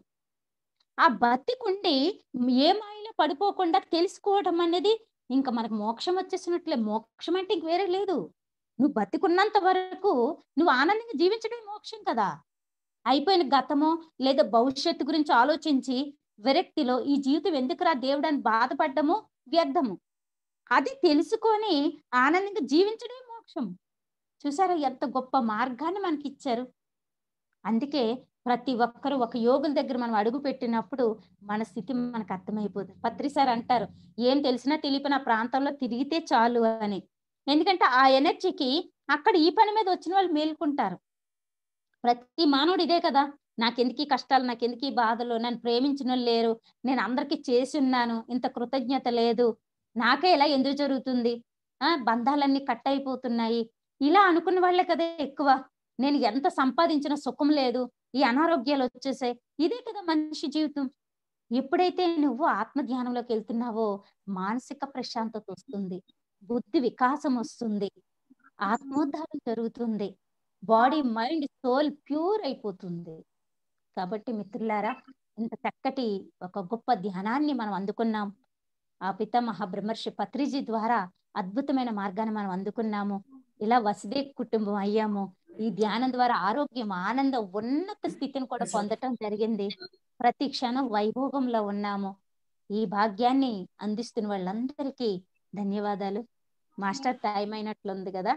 ఆ బతికుండి ఏ మాయలో పడిపోకుండా తెలుసుకోవడం అనేది ఇంకా మనకు మోక్షం వచ్చేసినట్లే మోక్షం అంటే ఇంక వేరే లేదు నువ్వు బతికున్నంత వరకు నువ్వు ఆనందంగా జీవించడమే మోక్షం కదా అయిపోయిన గతమో లేదా భవిష్యత్తు గురించి ఆలోచించి విరక్తిలో ఈ జీవితం ఎందుకురా దేవుడు అని బాధపడ్డము వ్యర్థము అది తెలుసుకొని ఆనందంగా జీవించడమే మోక్షం చూసారా ఎంత గొప్ప మార్గాన్ని మనకి ఇచ్చారు అందుకే ప్రతి ఒక్కరు ఒక యోగుల దగ్గర మనం అడుగు పెట్టినప్పుడు మన స్థితి మనకు అర్థమైపోతుంది పత్రిసార్ అంటారు ఏం తెలిసినా తెలియని ఆ ప్రాంతంలో తిరిగితే చాలు అని ఎందుకంటే ఆ ఎనర్జీకి అక్కడ ఈ పని మీద వచ్చిన వాళ్ళు మేల్కుంటారు ప్రతి మానవుడు ఇదే కదా నాకెందుకు ఈ కష్టాలు నాకెందుకు ఈ బాధలు నన్ను ప్రేమించిన వాళ్ళు లేరు నేను అందరికీ చేసి ఉన్నాను ఇంత కృతజ్ఞత లేదు నాకే ఇలా ఎందుకు జరుగుతుంది ఆ బంధాలన్నీ కట్ అయిపోతున్నాయి ఇలా అనుకున్న వాళ్ళే కదా ఎక్కువ నేను ఎంత సంపాదించిన సుఖం లేదు ఈ అనారోగ్యాలు వచ్చేసాయి ఇదే కదా మనిషి జీవితం ఎప్పుడైతే నువ్వు ఆత్మ ధ్యానంలోకి వెళ్తున్నావో మానసిక ప్రశాంతత వస్తుంది బుద్ధి వికాసం వస్తుంది ఆత్మోద్ధారం జరుగుతుంది బాడీ మైండ్ సోల్ ప్యూర్ అయిపోతుంది కాబట్టి మిత్రులారా ఇంత చక్కటి ఒక గొప్ప ధ్యానాన్ని మనం అందుకున్నాం ఆ పితామహ బ్రహ్మర్షి పత్రిజీ ద్వారా అద్భుతమైన మార్గాన్ని మనం అందుకున్నాము ఇలా వసుదే కుటుంబం అయ్యాము ఈ ధ్యానం ద్వారా ఆరోగ్యం ఆనందం ఉన్నత స్థితిని కూడా పొందటం జరిగింది ప్రతి క్షణం వైభోగంలో ఉన్నాము ఈ భాగ్యాన్ని అందిస్తున్న వాళ్ళందరికీ ధన్యవాదాలు మాస్టర్ టైం అయినట్లుంది కదా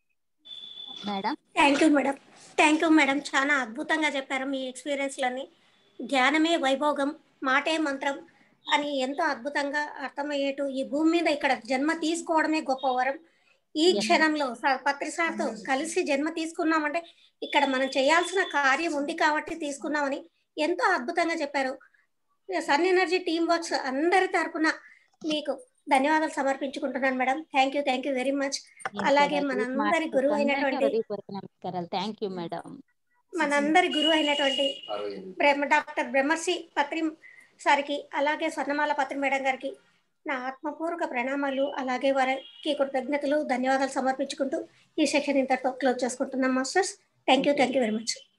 madam thank you madam thank you madam చాలా అద్భుతంగా చెప్పారు మీ ఎక్స్పీరియన్స్లన్నీ ధ్యానమే వైభోగం మాటే మంత్రం అని ఎంతో అద్భుతంగా అర్థమయ్యేటు ఈ భూమి మీద ఇక్కడ జన్మ తీసుకోవడమే గొప్ప వరం ఈ Yes. క్షణంలో స- పత్రిసార్తో కలిసి జన్మ తీసుకున్నామంటే ఇక్కడ మనం చేయాల్సిన కార్యం ఉంది కాబట్టి తీసుకున్నామని ఎంతో అద్భుతంగా చెప్పారు సన్ ఎనర్జీ టీమ్ వర్క్స్ అందరి తరపున మీకు ధన్యవాదాలు సమర్పించుకుంటున్నాను madam thank you thank you very much అలాగే మనందరి గురువు అయినటువంటి నమస్కారాలు థ్యాంక్ యూ మేడం మనందరి గురువు అయినటువంటి బ్రహ్మ డాక్టర్ బ్రహ్మర్షి పత్రి సారికి అలాగే స్వర్ణమాల పత్రి మేడం గారికి నా ఆత్మపూర్వక ప్రణామాలు అలాగే వారికి కృతజ్ఞతలు ధన్యవాదాలు సమర్పించుకుంటూ ఈ సెక్షన్ ఇంతటితో క్లోజ్ చేసుకుంటున్నాం masters thank you thank you very much